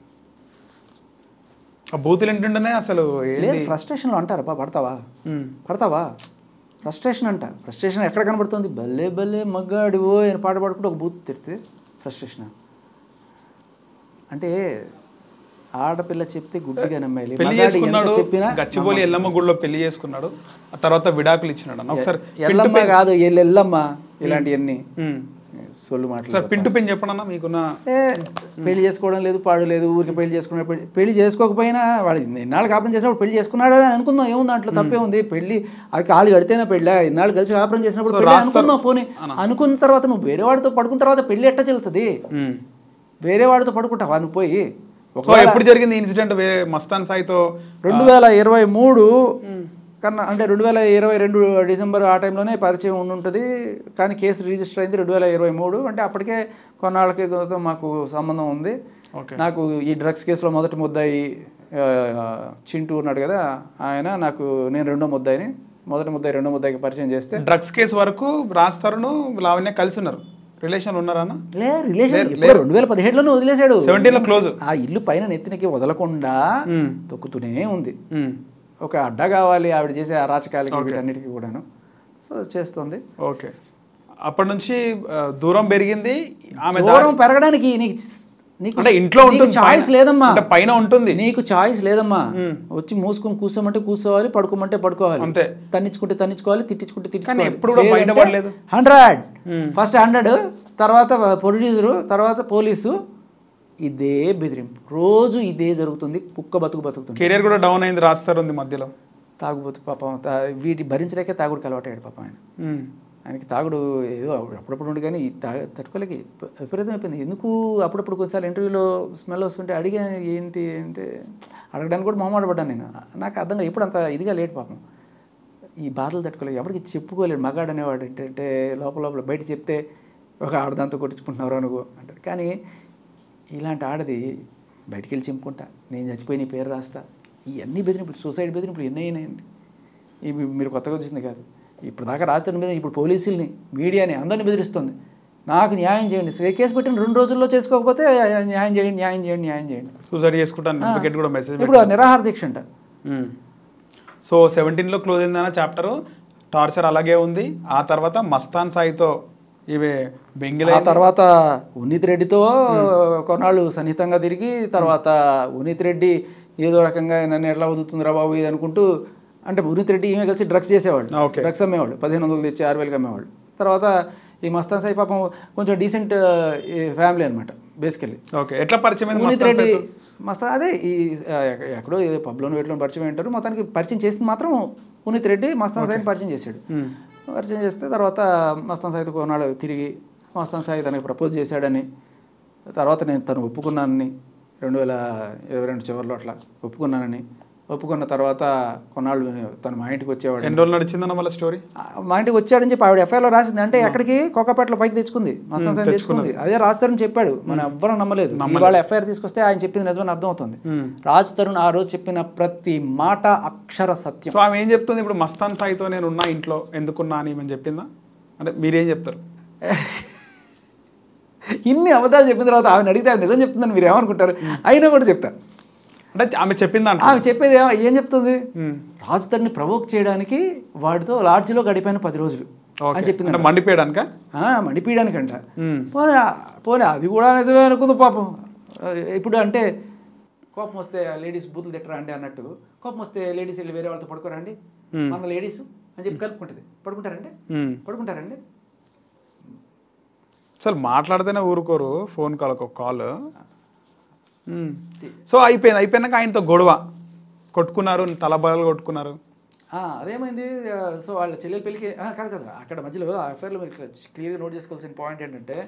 ఆ బూతులు ఏంటంటేనే అసలు లేదు ఏంది ఫ్రస్ట్రేషన్లో అంటారు బా పడతావా ఉమ్. పడతావా ఫ్రస్ట్రేషన్ అంట ఫ్రస్ట్రేషన్ ఎక్కడ కనబడుతుంది భలే భలే మగ్గాడివో అని పాట పాడుకుంటూ ఒక బూత్ తిడితే ఫ్రస్ట్రేషన్ అంటే ఆడపిల్ల చెప్తే గుడ్డిగా నమ్మాలి పెళ్లి మగాడు ఎంత చేసుకున్నాడు చెప్పినా గచ్చిబోలి ఎల్లమ్మ గుడిలో పెళ్లి చేసుకున్నాడు ఆ తర్వాత విడాకులు ఇచ్చినాడు అన్న ఒకసారి ఎల్లమ్మ కాదు ఎల్లు ఎల్లమ్మ ఇలాంటివన్నీ ఉమ్. సొల్లు మాటలు ఒకసారి పిన్ టు పిన్ చెప్పండి అన్న మీకున్న ఏ, పెళ్లి చేసుకోవడం లేదు పాడు లేదు ఊరికి పెళ్లి చేసుకున్నాడు పెళ్లి పెళ్లి చేసుకోకపోయినా వాడు ఇన్నాళ్ళు కాపురం చేసినప్పుడు పెళ్లి చేసుకున్నాడు అని అనుకుందాం ఏముంది దాంట్లో తప్పే ఉంది పెళ్లి అది కాలు కడితేనే పెళ్ళి ఇన్నాళ్ళు కలిసి కాపురం చేసినప్పుడు సో పెళ్లి రాస్తారు. అనుకుందాం పోనీ అనుకున్న తర్వాత నువ్వు వేరే వాడితో పడుకున్న తర్వాత పెళ్లి ఎట్ట చెల్లుతుంది ఉమ్. వేరే వాడితో పడుకుంటావా నువ్వు పోయి సో ఒకవేళ ఎప్పుడు జరిగింది ఇన్సిడెంట్ వేరే మస్తాన్ సాయితో రెండు వేల ఇరవై మూడు కన్నా అంటే రెండు వేల ఇరవై రెండు డిసెంబర్ ఆ టైంలోనే పరిచయం ఉండి ఉంటుంది కానీ కేసు రిజిస్టర్ అయింది రెండు వేల ఇరవై మూడు అంటే అప్పటికే కొన్నాళ్ళకి క్రితం మాకు సంబంధం ఉంది ఓకే నాకు ఈ డ్రగ్స్ కేసులో మొదటి ముద్దాయి ఆ, చింటూ ఉన్నాడు కదా ఆయన నాకు నేను రెండో ముద్దాయిని మొదటి ముద్దాయి రెండో ముద్దాయికి పరిచయం చేస్తే డ్రగ్స్ కేసు వరకు రాస్తారును లావణ్య కలిసి ఉన్నారు రిలేషన్ ఉన్నారా అన్న లే రిలేషన్ ఇప్పుడు రెండు వేల పదిహేడులోనే వదిలేశాడు సెవెంటీన్ లో క్లోజ్ ఆ ఇల్లు పైన నెత్తినకి వదలకుండా ఉమ్. తొక్కుతూనే ఉంది ఉమ్. ఒక అడ్డ కావాలి ఆవిడ చేసే అరాచకాలకి వీటన్నిటికీ కూడాను సో చేస్తుంది ఓకే అప్పటి నుంచి ఆ, దూరం పెరిగింది ఆమె దా- దూరం పెరగడానికి నీకు నీకు అంటే ఇంట్లో నీకు ఉంటుంది చాయిస్ పైన- లేదమ్మా అంటే పైన ఉంటుంది నీకు చాయిస్ లేదమ్మా వచ్చి మూసుకొని కూర్చోమంటే కూర్చోవాలి పడుకోమంటే పడుకోవాలి అంతే. తన్నించుకుంటే తన్నించుకోవాలి తిట్టించుకుంటే కానీ ఎప్పుడు కూడా బయటపడలేదు. హండ్రెడ్ ఫస్ట్ హండ్రెడ్ తర్వాత ప్రొడ్యూసరు తర్వాత పోలీసు ఇదే బెదిరింపు రోజు ఇదే జరుగుతుంది కుక్క బతుకు బతుకుతుంది కెరియర్ కూడా డౌన్ అయింది రాస్తారు ఉంది మధ్యలో తాగుబోతు పాపం తా- వీటి భరించలేకే తాగుడికి అలవాటయ్యాడు పాపం ఆయన ఉమ్. ఆయనకి తాగుడు ఏదో అప్పుడప్పుడు ఉండి కానీ ఈ తా తట్టుకోలేకి విపరీతం అయిపోయింది ఎందుకు అప్పుడప్పుడు కొన్నిసార్లు ఇంటర్వ్యూలో స్మెల్ వస్తుంటే అడిగా ఏంటి అంటే అడగడానికి కూడా మొహమాట పడ్డాను నేను నాకు అర్థం కాదు ఎప్పుడు అంత ఇదిగా లేట్ పాపం ఈ బాధలు తట్టుకోలేదు ఎవరికి చెప్పుకోలేడు మగాడు అనేవాడు ఏంటంటే లోపల లోపల బయట చెప్తే ఒక ఆడదాంతో కొట్టించుకుంటున్నారు నువ్వు అంటాడు కానీ ఇలాంటి ఆడది బయటికి వెళ్ళి చింపుకుంటా నేను చచ్చిపోయి నీ పేరు రాస్తా ఇవన్నీ బెదిరింపులు సూసైడ్ బెదిరింపులు ఎన్ని అయినాయండి ఇవి మీరు కొత్తగా వచ్చింది కాదు ఇప్పుడు దాకా రాజధాని మీద ఇప్పుడు పోలీసుల్ని మీడియాని అందరిని బెదిరిస్తుంది నాకు న్యాయం చేయండి ఏ కేసు పెట్టిన రెండు రోజుల్లో చేసుకోకపోతే న్యాయం చేయండి న్యాయం చేయండి న్యాయం చేయండి సూసైడ్ చేసుకుంటాను అడ్వకేట్ కూడా మెసేజ్ ఇప్పుడు నిరాహార దీక్ష అంట సో సెవెంటీన్లో క్లోజ్ అయిందన్న చాప్టర్ టార్చర్ అలాగే ఉంది ఆ తర్వాత మస్తాన్ సాయితో ఇవి బెంగిల్ ఆ తర్వాత ఉన్నిత్ రెడ్డితో కొన్నాళ్ళు సన్నిహితంగా తిరిగి తర్వాత ఉన్నిత్ రెడ్డి ఏదో రకంగా నన్ను ఎట్లా వదులుతుందిరా బాబు ఇది అనుకుంటూ అంటే ఉన్నిత్ రెడ్డి ఈమె కలిసి డ్రగ్స్ చేసేవాళ్ళు Okay. డ్రగ్స్ అమ్మేవాళ్ళు పదిహేను వందలు తెచ్చి ఆరు వేలకి అమ్మేవాళ్ళు తర్వాత ఈ మస్తాన్ సాయి పాపం కొంచెం డీసెంట్ ఫ్యామిలీ అనమాట బేసికలీ ఓకే ఎట్లా పరిచయం అయింది ఉన్నిత్ మస్తాన్ రెడ్డి సాయితో? మస్తా అదే ఈ ఆ, ఎక్క- ఎక్కడో ఏదో పబ్లోను వేట్లో పరిచయం ఉంటారు మొత్తానికి పరిచయం చేసింది మాత్రం ఉన్నిత్ రెడ్డి మస్తాన్ సాయిని పరిచయం చేశాడు మ్మ్. పరిచయం చేస్తే తర్వాత మస్తాన్ సాయితో కొన్నాళ్ళు తిరిగి మస్తాన్ సాయి తనకి ప్రపోజ్ చేశాడని తర్వాత నేను తను ఒప్పుకున్నానని రెండు వేల ఇరవై రెండు చివరిలో అట్లా ఒప్పుకున్నానని ఒప్పుకున్న తర్వాత కొన్నాళ్ళు తను మా ఇంటికి వచ్చేవాడు ఎన్ని రోజులు నడిచిందన్న మళ్ళీ స్టోరీ ఆ, మా ఇంటికి వచ్చాడని చెప్పి ఆవిడ ఎఫ్ఐఆర్లో రాసింది అంటే ఎక్కడికి కోకాపేటలో పైకి తెచ్చుకుంది మస్తాన్ సాయి తెచ్చుకుంది అదే రాజ్ తరుణ్ చెప్పాడు మన ఎవ్వరం నమ్మలేదు ఇవాళ ఎఫ్ఐఆర్ తీసుకొస్తే ఆయన చెప్పింది నిజమని అర్థం అవుతుంది రాజ్ తరుణ్ ఆ రోజు చెప్పిన ప్రతి మాట అక్షర సత్యం సో ఆమె ఏం చెప్తుంది ఇప్పుడు మస్తాన్ సాయితో నేను ఉన్నా ఇంట్లో ఎందుకున్నా అని ఏమని చెప్పిందా అంటే మీరేం చెప్తారు ఇన్ని అబద్ధాలు చెప్పిన తర్వాత ఆమెను అడిగితే ఆమె నిజం చెప్తుందని మీరు ఏమనుకుంటారు అయినా కూడా చెప్తారు అంటే ఆమె చెప్పిందంట ఆమె చెప్పేది ఏమ- ఏం చెప్తుంది రాజు తనని ప్రవోక్ చేయడానికి వాడితో లాడ్జిలో గడిపాను పది రోజులు ఓకే అని చెప్పింది అంటే మండిపోయడానిక మండిపీయడానికంట పోనీ పోనీ అది కూడా నిజమే అనుకుంది పాపం ఆ, ఇప్పుడు అంటే కోపం వస్తే లేడీస్ బూతులు తిట్టరా అండి అన్నట్టు కోపం వస్తే లేడీస్ వెళ్ళి వేరే వాళ్ళతో పడుకోరా అండి మన లేడీస్ అని చెప్పి కలుపుకుంటుంది పడుకుంటారండి పడుకుంటారండి అసలు మాట్లాడితేనే ఊరుకోరు ఫోన్ కాల్ ఒక కాల్ సో అయిపోయింది అయిపోయినాక ఆయనతో గొడవ కొట్టుకున్నారు తలబలు కొట్టుకున్నారు ఆ, అదేమైంది ఆ, సో వాళ్ళ చెల్లెల పెళ్ళికి ఆ, కాదు కదా అక్కడ మధ్యలో ఆ అఫైర్లో మీరు క్లియర్గా నోట్ చేసుకోవాల్సిన పాయింట్ ఏంటంటే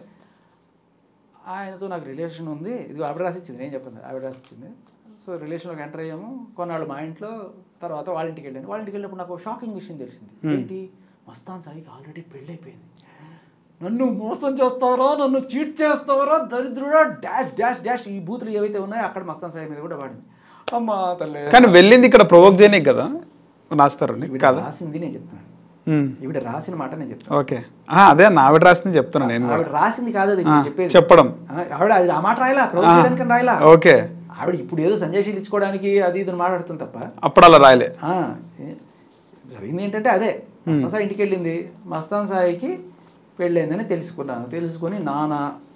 ఆయనతో నాకు రిలేషన్ ఉంది ఇది ఆవిడ రాసిచ్చింది నేను చెప్పండి ఆవిడ రాసిచ్చింది సో రిలేషన్లోకి ఎంటర్ అయ్యాము కొన్నాళ్ళు మా ఇంట్లో తర్వాత వాళ్ళ ఇంటికి వెళ్ళాను వాళ్ళ ఇంటికి వెళ్ళినప్పుడు నాకు షాకింగ్ విషయం తెలిసింది ఏంటి మస్తాన్ సాయికి ఆల్రెడీ పెళ్ళైపోయింది నన్ను మోసం చేస్తావరా నన్ను చీట్ చేస్తావరా దరిద్రుడా డాష్ డాష్ డాష్ ఈ బూతులు ఏవైతే ఉన్నాయో అక్కడ మస్తాన్ సాయి మీద కూడా వాడింది అమ్మా తల్లి కానీ వెళ్ళింది ఇక్కడ ప్రొవోక్ చేయనీకి కదా రాస్తారండి ఈవిడ కదా రాసింది నేను చెప్తున్నాను మ్మ్. ఈవిడ రాసిన మాట నేను చెప్తాను ఓకే ఆ, అదే నా ఆవిడ రాసింది చెప్తున్నాను నేను కూడా. ఆవిడ రాసింది కాదు అది ఆ, నేను చెప్పేది చెప్పడం ఆ, ఆవిడ అది ఆ మాట రాయలా ప్రవోక్ చేయడానికి రాయలా ఓకే ఆవిడ ఇప్పుడు ఏదో సంజయ్ ఇచ్చుకోవడానికి అది ఇది అని మాట్లాడుతుంది తప్ప అప్పుడు అలా రాయలే ఆ, ఏ- జరిగింది ఏంటంటే అదే మస్తాన్ సాయి ఇంటికి వెళ్ళింది మస్తాన్ సాయికి పెళ్ళైందని తెలుసుకున్నాను తెలుసుకొని నాన్న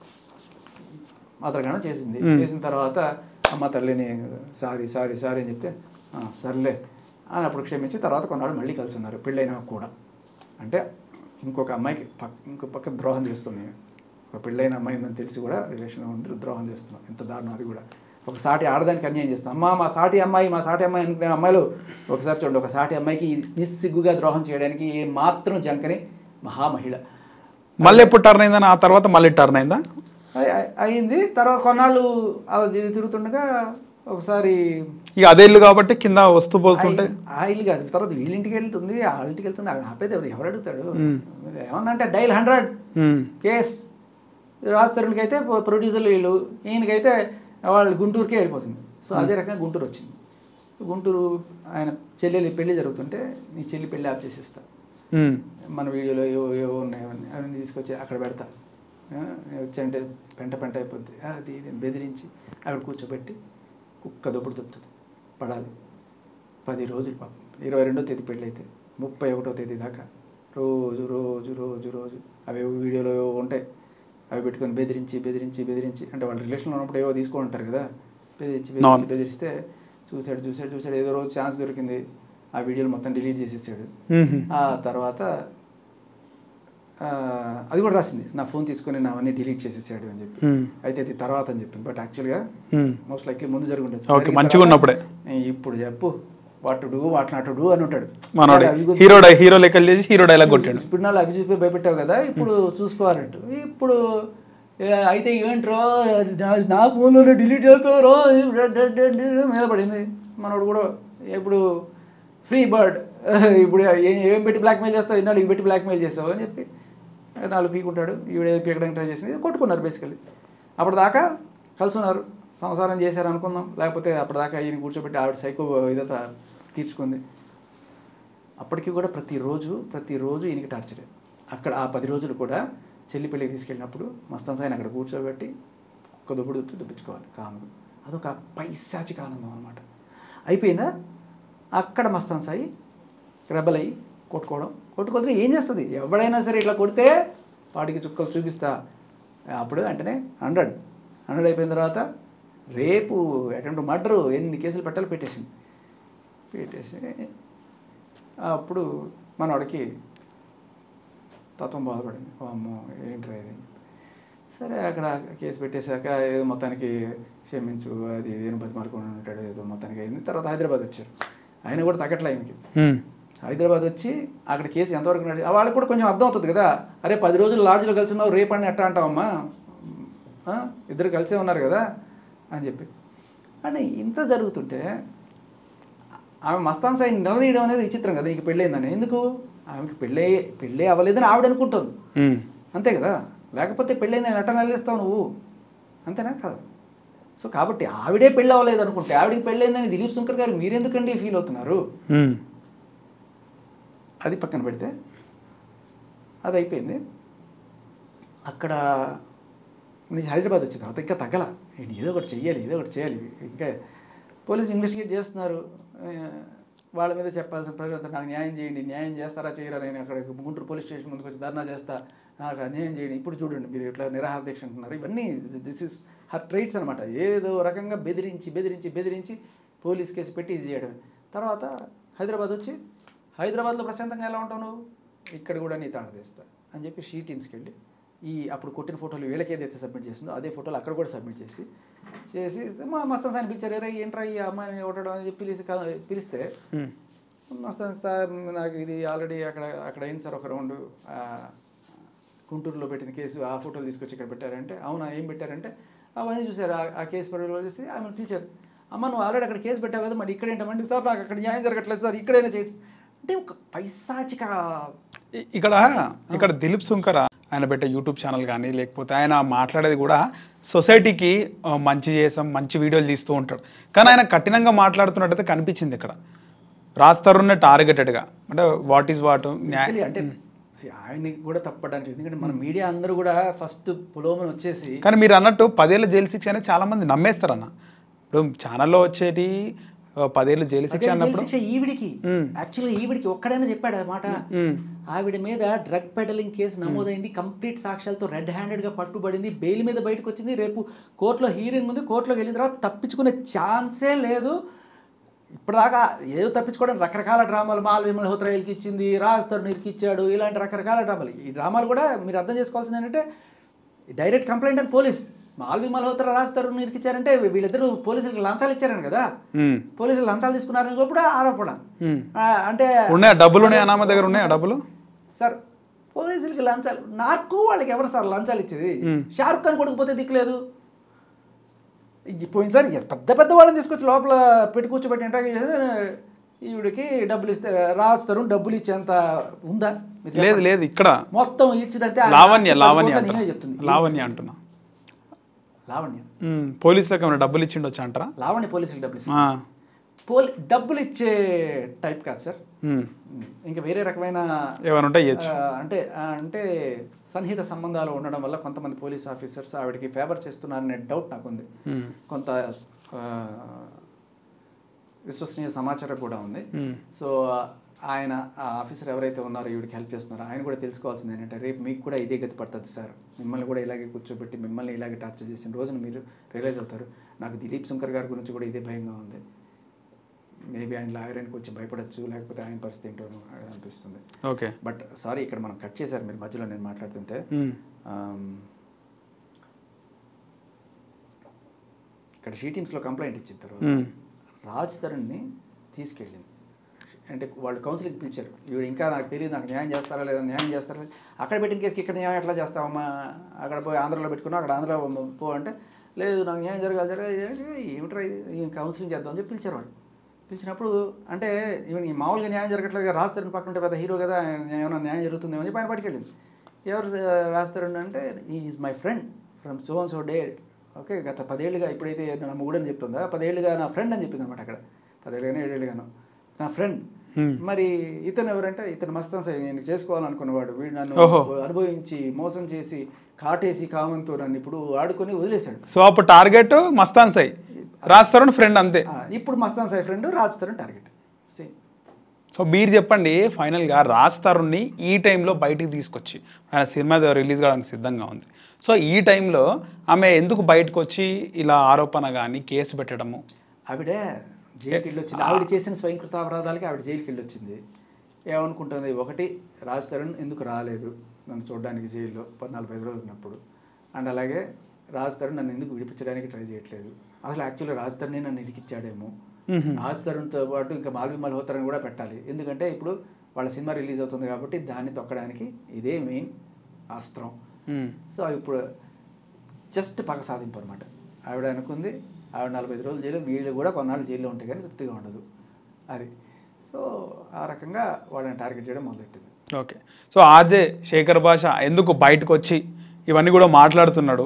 మాత్రగానే చేసింది చేసిన తర్వాత అమ్మ తల్లిని సారీ సారీ సారీ అని చెప్తే "ఆ, సర్లే అని అప్పుడు క్షమించి తర్వాత కొన్నాళ్ళు మళ్ళీ కలిసి ఉన్నారు పెళ్ళైనా కూడా అంటే ఇంకొక అమ్మాయికి పక్ ఇంకో పక్క ద్రోహం చేస్తుంది ఒక పెళ్ళైన అమ్మాయి ఉందని తెలిసి కూడా రిలేషన్ ఉండి ద్రోహం చేస్తున్నాం ఎంత దారుణం అది కూడా ఒక సాటి ఆడదానికి అన్యాయం చేస్తాం అమ్మ మా సాటి అమ్మాయి మా సాటి అమ్మాయి అనుకునే అమ్మాయిలు ఒకసారి చూడండి ఒక సాటి అమ్మాయికి నిస్సిగ్గుగా ద్రోహం చేయడానికి ఏ మాత్రం జంకని మహామహిళ మళ్ళీ ఎప్పుడు టర్న్ అయిందని ఆ తర్వాత మళ్ళీ టర్న్ అయిందా అయి- అయి- అయింది తర్వాత కొన్నాళ్ళు అలా తిరిగి తిరుగుతుండగా ఒకసారి ఇక అదే ఇల్లు కాబట్టి కింద వస్తూ పోతుంటే ఆ ఇల్లు కాదు తర్వాత వీళ్ళింటికి వెళ్తుంది వాళ్ళ ఇంటికి వెళ్తుంది ఆవిడ ఆపేది ఎవరు ఎవరు అడుగుతాడు ఏమన్నా అంటే డైల్ హండ్రెడ్ మ్మ్. కేస్ రాజ్ తరుణ్కి అయితే ప్రొడ్యూసర్లు వీళ్ళు ఈయనకైతే వాళ్ళు గుంటూరుకే వెళ్ళిపోతుంది సో అదే రకంగా గుంటూరు వచ్చింది గుంటూరు ఆయన చెల్లెలి పెళ్లి జరుగుతుంటే నీ చెల్లి పెళ్లి ఆప్ చేసేస్తా మ్మ్. మన వీడియోలో ఏవో ఏవో ఉన్నాయి అవన్నీ అవన్నీ తీసుకొచ్చి అక్కడ పెడతా ఆ, వచ్చంటే పెంట పెంట అయిపోద్ది అది ఇది అని బెదిరించి అక్కడ కూర్చోబెట్టి కుక్క దొప్పుడు దొప్పుతుంది పడాలి పది రోజులు పాపం ఇరవై రెండో తేదీ పెళ్ళి అయితే ముప్పై ఒకటో తేదీ దాకా రోజు రోజు రోజు రోజు అవి ఏవో వీడియోలో ఏవో ఉంటాయి అవి పెట్టుకొని బెదిరించి బెదిరించి బెదిరించి అంటే వాళ్ళ రిలేషన్లో ఉన్నప్పుడు ఏవో తీసుకొని ఉంటారు కదా బెదిరించి బెదిరించి అవును. బెదిరిస్తే చూశాడు చూశాడు చూశాడు ఏదో రోజు ఛాన్స్ దొరికింది ఆ వీడియోలు మొత్తం డిలీట్ చేసేసాడు మ్మ్. ఆ తర్వాత ఆ, అది కూడా రాసింది నా ఫోన్ తీసుకొని నా అవన్నీ డిలీట్ చేసేసాడు అని చెప్పి మ్మ్. అయితే అది తర్వాత అని చెప్పింది బట్ యాక్చువల్గా మ్మ్. మోస్ట్ లైక్లీ ముందు జరిగి ఉండొచ్చు. ఓకే, జరిగిన మంచిగా తర్వాత, ఉన్నప్పుడే. "ఏ, ఇప్పుడు చెప్పు what do what not do అని ఉంటాడు మనోడే అది గుర్తు- హీరో డై- హీరో లెక్కలు చేసి హీరో డైలాగ్ కొట్టాడు ఇప్పుడు నాలుగు అవి చూసి భయపెట్టావు కదా ఇప్పుడు చూసుకోవాలంట ఇప్పుడు ఏ, అయితే ఏంట్రో అది నా- నా ఫోన్లోనే డిలీట్ చేస్తారో మీద పడింది మనోడు కూడా ఇప్పుడు ఫ్రీ బర్డ్ ఇప్పుడు ఏ- ఏం పెట్టి బ్లాక్మెయిల్ చేస్తావు ఇన్నాళ్ళు ఇవి పెట్టి బ్లాక్మెయిల్ చేస్తావు అని చెప్పి నాలుగు పీకుంటాడు ఈవిడ పీకడానికి ట్రై చేసింది కొట్టుకున్నారు బేసికల్లీ అప్పటిదాకా కలిసి ఉన్నారు సంసారం చేశారు అనుకుందాం లేకపోతే అప్పటిదాకా ఈయన కూర్చోబెట్టి ఆవిడ సైకో ఇదంతా తీర్చుకుంది అప్పటికి కూడా ప్రతిరోజు ప్రతిరోజు ఈయనకి టార్చరే అక్కడ ఆ పది రోజులు కూడా చెల్లి పెళ్ళికి తీసుకెళ్ళినప్పుడు మస్తాన్ సాయిని అక్కడ కూర్చోబెట్టి కుక్క దుబ్బుడు దుబ్బు దుబ్బించుకోవాలి కాము అదొక పైశాచిక ఆనందం అనమాట అయిపోయిందా అక్కడ మస్తాన్ సాయి రెబల్ అయ్యి కొట్టుకోవడం కొట్టుకోవడం ఏం చేస్తుంది ఎవడైనా సరే ఇట్లా కొడితే వాడికి చుక్కలు చూపిస్తా అప్పుడు వెంటనే హండ్రెడ్ హండ్రెడ్ అయిపోయిన తర్వాత రేపు అటెంప్ట్ మర్డరు ఎన్ని కేసులు పెట్టాలి పెట్టేసింది పెట్టేసి అప్పుడు మనవాడికి తత్వం బాధపడింది ఓ అమ్మో ఏంట్రా ఇది సరే అక్కడ కేసు పెట్టేశాక ఏదో మొత్తానికి క్షమించు అది ఇది అని బతిమాలుకొని ఉంటాడు ఏదో మొత్తానికి అయింది తర్వాత హైదరాబాద్ వచ్చారు ఆయన కూడా తగ్గట్లే ఆయనకి ఉమ్. హైదరాబాద్ వచ్చి అక్కడ కేసు ఎంతవరకు నడి వాళ్ళకి కూడా కొంచెం అర్థం అవుతుంది కదా అరే పది రోజులు లాడ్జ్లో కలిసి ఉన్నావు రేపు అని ఎట్టా అంటావమ్మా ఆ? ఇద్దరు కలిసే ఉన్నారు కదా అని చెప్పి అని ఇంత జరుగుతుంటే ఆమె మస్తాన్ సాయి నిలదీయడం అనేది విచిత్రం కదా నీకు పెళ్ళైందని ఎందుకు ఆమెకి పెళ్ళే పెళ్ళే అవ్వలేదని ఆవిడ అనుకుంటుంది ఉమ్. అంతే కదా లేకపోతే పెళ్ళైందని ఎట్ట నిలదీస్తావు నువ్వు అంతేనా కాదు సో కాబట్టి ఆవిడే పెళ్ళి అవ్వలేదు అనుకుంటే ఆవిడకి పెళ్ళైందని దిలీప్ శంకర్ గారు మీరెందుకండి ఫీల్ అవుతున్నారు ఉమ్. అది పక్కన పెడితే అది అయిపోయింది అక్కడ నేను హైదరాబాద్ వచ్చిన తర్వాత ఇంకా తగ్గల నేను ఏదో ఒకటి చెయ్యాలి ఏదో ఒకటి చేయాలి ఇంకా పోలీసు ఇన్వెస్టిగేట్ చేస్తున్నారు ఆ, వాళ్ళ మీద చెప్పాల్సిన ప్రజలు అంతా నాకు న్యాయం చేయండి న్యాయం చేస్తారా చేయరా నేను అక్కడ గుంటూరు పోలీస్ స్టేషన్ ముందుకు వచ్చి ధర్నా చేస్తా నాకు అన్యాయం చేయండి ఇప్పుడు చూడండి మీరు ఇట్లా నిరాహార దీక్ష అంటున్నారు ఇవన్నీ దిస్ ఇస్ హర్ ట్రైట్స్ అనమాట ఏదో రకంగా బెదిరించి బెదిరించి బెదిరించి పోలీస్ కేసు పెట్టి ఇది చేయడమే తర్వాత హైదరాబాద్ వచ్చి హైదరాబాద్లో ప్రశాంతంగా ఎలా ఉంటావు నువ్వు ఇక్కడ కూడా నీ తాండ తీస్తా అని చెప్పి షీ టీమ్స్కి వెళ్ళి ఈ అప్పుడు కొట్టిన ఫోటోలు వీళ్ళకి ఏదైతే సబ్మిట్ చేసిందో అదే ఫోటోలు అక్కడ కూడా సబ్మిట్ చేసి చేసి మా మస్తాన్ సార్ పిలిచారు "ఏరా, ఏంట్రా ఈ అమ్మాయిని కొట్టడం అని చెప్పి పిలిచి క- పిలిస్తే ఉమ్. మస్తాన్ సార్ నాకు ఇది ఆల్రెడీ అక్కడ అక్కడ అయింది సార్ ఒక రౌండ్ ఆ, గుంటూరులో పెట్టిన కేసు ఆ ఫోటోలు తీసుకొచ్చి ఇక్కడ పెట్టారంటే అవునా ఏం పెట్టారంటే అవన్నీ చూసారు ఆ- ఆ కేసు పరిధిలో చూసి ఆమె పిలిచారు అమ్మ నువ్వు ఆల్రెడీ అక్కడ కేసు పెట్టావు కదా మరి ఇక్కడ ఏంటంటే సార్ నాకు అక్కడ న్యాయం జరగట్లేదు సార్ ఇక్కడైనా చేయొచ్చు అంటే ఒక పైశాచిక ఇ- ఇక్కడ ఇక్కడ దిలీప్ సుంకర ఆయన పెట్టే యూట్యూబ్ ఛానల్ కానీ లేకపోతే ఆయన మాట్లాడేది కూడా సొసైటీకి ఆ, మంచి చేసాం మంచి వీడియోలు తీస్తూ ఉంటాడు కానీ ఆయన కఠినంగా మాట్లాడుతున్నట్టయితే కనిపించింది ఇక్కడ రాస్తారున్న టార్గెటెడ్గా అంటే వాట్ ఈస్ వాట్ Basically అంటే see, ఆయన్ని కూడా తప్పడానికి ఎందుకంటే మన మీడియా అందరూ కూడా ఫస్ట్ పులోమని వచ్చేసి కానీ మీరు అన్నట్టు పదేళ్ళ జైలు శిక్ష అనేది చాలా మంది నమ్మేస్తారన్న ఇప్పుడు ఛానల్లో వచ్చేటి ఆ, పదేళ్ళు జైలు శిక్ష అదే జైలు అన్నప్పుడు శిక్ష ఈవిడికి మ్మ్. యాక్చువల్గా ఈవిడికి ఒక్కడైనా చెప్పాడు ఆ మాట మ్మ్. ఆవిడ మీద డ్రగ్ పెడలింగ్ కేసు నమోదైంది కంప్లీట్ సాక్ష్యాలతో రెడ్ హ్యాండెడ్ గా పట్టుబడింది బెయిల్ మీద బయటకు వచ్చింది రేపు కోర్టులో హీరింగ్ ఉంది కోర్టులోకి వెళ్ళిన తర్వాత తప్పించుకునే ఛాన్సే లేదు ఇప్పటిదాకా ఏదో తప్పించుకోవడం రకరకాల డ్రామాలు మాల్ విమల్ హోత్రాయిల్కి ఇచ్చింది రాజ్ తరుణ్కి ఇచ్చాడు ఇలాంటి రకరకాల డ్రామాలు ఈ డ్రామాలు కూడా మీరు అర్థం చేసుకోవాల్సింది ఏంటంటే డైరెక్ట్ కంప్లైంట్ అని పోలీస్ మాల్వి మల్హోత్రా రాజ్ తరుణ్కి ఇచ్చారంటే వీళ్ళిద్దరూ పోలీసులకు లంచాలు ఇచ్చారని కదా మ్మ్. పోలీసులు లంచాలు తీసుకున్నారని కూడా ఆరోపణ మ్మ్. ఆ, అంటే ఉన్నాయా డబ్బులు ఉన్నాయా అనామ దగ్గర ఉన్నాయా డబ్బులు సార్ పోలీసులకి లంచాలు నాకు వాళ్ళకి ఎవరు సార్ లంచాలు ఇచ్చేది షారుఖ్ ఖాన్ కొడుకుపోతే దిక్కులేదు ఈ పోయినసారి పెద్ద పెద్ద వాళ్ళని తీసుకొచ్చి లోపల పెట్టి కూర్చోబెట్టి ఇంటర్వ్యూ చేసి ఈవిడికి డబ్బులు ఇస్తే రావచ్చు తరుణ్ డబ్బులు ఇచ్చేంత ఉందా మీరు లేదు చెప్పండి. లేదు ఇక్కడ మొత్తం ఇచ్చిదంతే ఆ లావణ్య ఆస్తి లావణ్య పది కోట్ల నేనే అంటున్నా. చెప్తుంది లావణ్య అంటున్నా లావణ్య మ్మ్. పోలీసులకు ఏమైనా డబ్బులు ఇచ్చిండొచ్చు అంటారా లావణ్య పోలీసులకు డబ్బులు ఇస్తుంది ఆ. పోలీ డబ్బులు ఇచ్చే టైప్ కాదు సార్ మ్మ్. ఇంకా వేరే రకమైన ఏమైనా ఉంటే ఇవ్వచ్చు ఆ, అంటే ఆ, అంటే సన్నిహిత సంబంధాలు ఉండడం వల్ల కొంతమంది పోలీస్ ఆఫీసర్స్ ఆవిడకి ఫేవర్ చేస్తున్నారనే డౌట్ నాకుంది మ్మ్. కొంత ఆ, విశ్వసనీయ సమాచారం కూడా ఉంది మ్మ్. సో ఆయన ఆ ఆఫీసర్ ఎవరైతే ఉన్నారో ఈవిడికి హెల్ప్ చేస్తున్నారో ఆయన కూడా తెలుసుకోవాల్సింది ఏంటంటే రేపు మీకు కూడా ఇదే గతి పడుతుంది సార్ మిమ్మల్ని కూడా ఇలాగే కూర్చోబెట్టి మిమ్మల్ని ఇలాగే టార్చర్ చేసిన రోజున మీరు రియలైజ్ అవుతారు నాకు దిలీప్ శంకర్ గారి గురించి కూడా ఇదే భయంగా ఉంది మేబీ ఆయన లాయర్ అని కొంచెం భయపడచ్చు లేకపోతే ఆయన పరిస్థితి ఏంటో అనిపిస్తుంది ఓకే బట్ సారీ ఇక్కడ మనం కట్ చేశారు మీరు మధ్యలో నేను మాట్లాడుతుంటే మ్మ్. ఆమ్, ఇక్కడ షీ టీమ్స్లో కంప్లైంట్ ఇచ్చిన తర్వాత మ్మ్. రాజ్ తరుణ్ని తీసుకెళ్ళింది అంటే వాళ్ళు కౌన్సిలింగ్ పిలిచారు ఇవి ఇంకా నాకు తెలియదు నాకు న్యాయం చేస్తారా లేదా న్యాయం చేస్తారా లేదా? అక్కడ పెట్టిన కేసుకి ఇక్కడ న్యాయం ఎట్లా చేస్తావమ్మా అక్కడ పోయి ఆంధ్రలో పెట్టుకున్నా అక్కడ ఆంధ్ర పో అంటే లేదు నాకు న్యాయం జరగాలి జరగాలి అంటే ఏమిట్రా ఇది ఈ కౌన్సిలింగ్ చేద్దాం అని చెప్పి పిలిచారు వాళ్ళు పిలిచినప్పుడు అంటే ఈవెన్ ఈ మామూలుగా న్యాయం జరగట్లేదు కదా, రాజ్ తరుణ్ పక్కన ఉంటే పెద్ద హీరో కదా ఆయన ఏమైనా న్యాయం జరుగుతుందేమో అని చెప్పి ఆయన పట్టుకెళ్ళింది ఎవరు రాజ్ తరుణ్ అంటే is my friend from so and so day okay గత పదేళ్ళుగా ఇప్పుడైతే నా మొగుడని చెప్తుందా పదేళ్ళుగా నా ఫ్రెండ్ అని చెప్పింది అనమాట అక్కడ పదేళ్ళుగానే ఏడేళ్ళుగాను నా ఫ్రెండ్ మరి ఇతను ఎవరంటే ఇతను మస్తాన్ సాయి నేను చేసుకోవాలనుకున్నవాడు వీడు నన్ను ఓహో. అనుభవించి మోసం చేసి కాటేసి కామంతో నన్ను ఇప్పుడు ఆడుకొని వదిలేశాడు సో అప్పుడు టార్గెట్ మస్తాన్ సై రాస్తారు ఫ్రెండ్ అంతే ఆ, ఇప్పుడు Mastan Sai friend Raj Tarun target same so మీరు చెప్పండి ఫైనల్గా రాజ్ తరుణ్ని ఈ టైంలో బయటికి తీసుకొచ్చి ఆయన సినిమా రిలీజ్ కావడానికి సిద్ధంగా ఉంది సో ఈ టైంలో ఆమె ఎందుకు బయటకు వచ్చి ఇలా ఆరోపణ కానీ కేసు పెట్టడము ఆవిడ జైలుకి వెళ్ళి వచ్చింది ఆవిడ చేసిన స్వయంకృత అపరాధాలకి ఆవిడ జైలుకి వెళ్ళి వచ్చింది ఏమనుకుంటుంది ఒకటి రాజ్ తరుణ్ ఎందుకు రాలేదు నన్ను చూడడానికి జైల్లో ప- నలభై ఐదు రోజులు ఉన్నప్పుడు అండ్ అలాగే రాజ్ తరుణ్ నన్ను ఎందుకు విడిపించడానికి ట్రై చేయట్లేదు అసలు యాక్చువల్లీ రాజ్ తరుణ్ నన్ను ఇరికిచ్చాడేమో రాజ్ తరుణ్తో పాటు ఇంకా మాల్వి మల్హోత్రాని కూడా పెట్టాలి ఎందుకంటే ఇప్పుడు వాళ్ళ సినిమా రిలీజ్ అవుతుంది కాబట్టి దాన్ని తొక్కడానికి ఇదే మెయిన్ అస్త్రం మ్మ్. సో ఇప్పుడు జస్ట్ పగ సాధింపు అనమాట ఆవిడ అనుకుంది ఆవిడ నలభై ఐదు రోజులు జైలు వీళ్ళు కూడా కొన్నాళ్ళు జైల్లో ఉంటే కానీ తృప్తిగా ఉండదు అది సో ఆ రకంగా వాళ్ళని టార్గెట్ చేయడం మొదలెట్టింది ఓకే సో ఆర్జే శేఖర్ భాష ఎందుకు బయటకు వచ్చి ఇవన్నీ కూడా మాట్లాడుతున్నాడు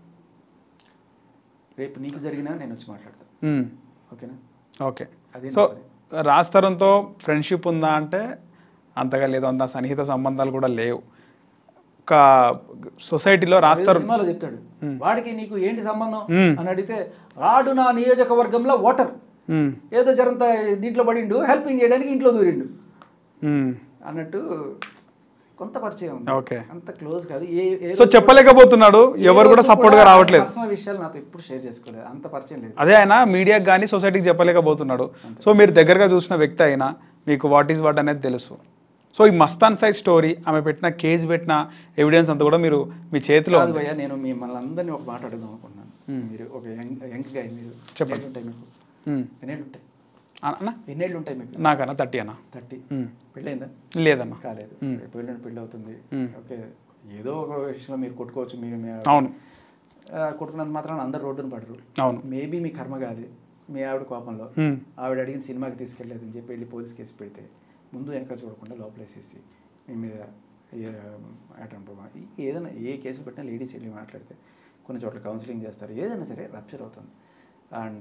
రేపు నీకు జరిగినా నేను వచ్చి మాట్లాడతాను మ్మ్. ఓకేనా ఓకే అదే సో నా రాజ్ తరుణ్తో ఫ్రెండ్షిప్ ఉందా అంటే అంతగా లేదు అంత సన్నిహిత సంబంధాలు కూడా లేవు ఒక సొసైటీలో రాజ్ అదే తరుణ్ సినిమాలో చెప్తాడు వాడికి నీకు ఏంటి సంబంధం మ్మ్. అని అడిగితే వాడు నా నియోజకవర్గంలో ఓటర్ మ్మ్. ఏదో జరంత దీంట్లో పడిండు హెల్పింగ్ చేయడానికి ఇంట్లో దూరిండు మ్మ్. అన్నట్టు కొంత పరిచయం ఉంది ఓకే. అంత క్లోజ్ కాదు ఏ ఏ సో రోజు చెప్పలేకపోతున్నాడు ఎవరు కూడా సపోర్ట్ గా రావట్లేదు పర్సనల్ విషయాలు నాతో ఎప్పుడు షేర్ చేసుకోలేదు అంత పరిచయం లేదు అదే ఆయన మీడియాకి కానీ సొసైటీకి చెప్పలేకపోతున్నాడు సో మీరు దగ్గరగా చూసిన వ్యక్తి అయినా మీకు వాట్ ఈస్ వాట్ అనేది తెలుసు సో ఈ మస్తాన్ సైజ్ స్టోరీ ఆమె పెట్టిన కేసు పెట్టిన ఎవిడెన్స్ అంతా కూడా మీరు మీ చేతిలో కాదు ఉంది భయ్యా నేను మిమ్మల్ని అందరినీ ఒక మాట అడుగుదాం అనుకున్నాను మీరు ఒక యంగ్ యంగ్ గాయ మీరు చెప్పండి. ఎన్నేళ్ళు ఉంటాయి మీకు మ్మ్. ఎన్నేళ్ళు ఉంటాయి అన్న ఎన్నేళ్ళు ఉంటాయి మీకు నాకన్నా థర్టీ అన్న థర్టీ మ్మ్. పెళ్ళైందా లేదన్న కాలేదు మ్మ్. రేపు ఎల్లుండి పెళ్ళి అవుతుంది మ్మ్. ఓకే ఏదో ఒక విషయంలో మీరు కొట్టుకోవచ్చు మీరు మీ ఆవిడ- అవును ఆ, కొట్టుకున్నంత మాత్రం అందరు రోడ్డును పడరు అవును మేబీ మీ కర్మ కాదు మీ ఆవిడ కోపంలో మ్మ్. ఆవిడ అడిగిన సినిమాకి తీసుకెళ్ళలేదు అని చెప్పి వెళ్ళి పోలీస్ కేసు పెడితే ముందు వెనక చూడకుండా లోపలేసేసి మీ మీద అటెంప్ట్ ఏదైనా ఏ కేసు పెట్టినా లేడీస్ వెళ్ళి మాట్లాడితే కొన్ని చోట్ల కౌన్సిలింగ్ చేస్తారు ఏదైనా సరే రప్చర్ అవుతుంది అండ్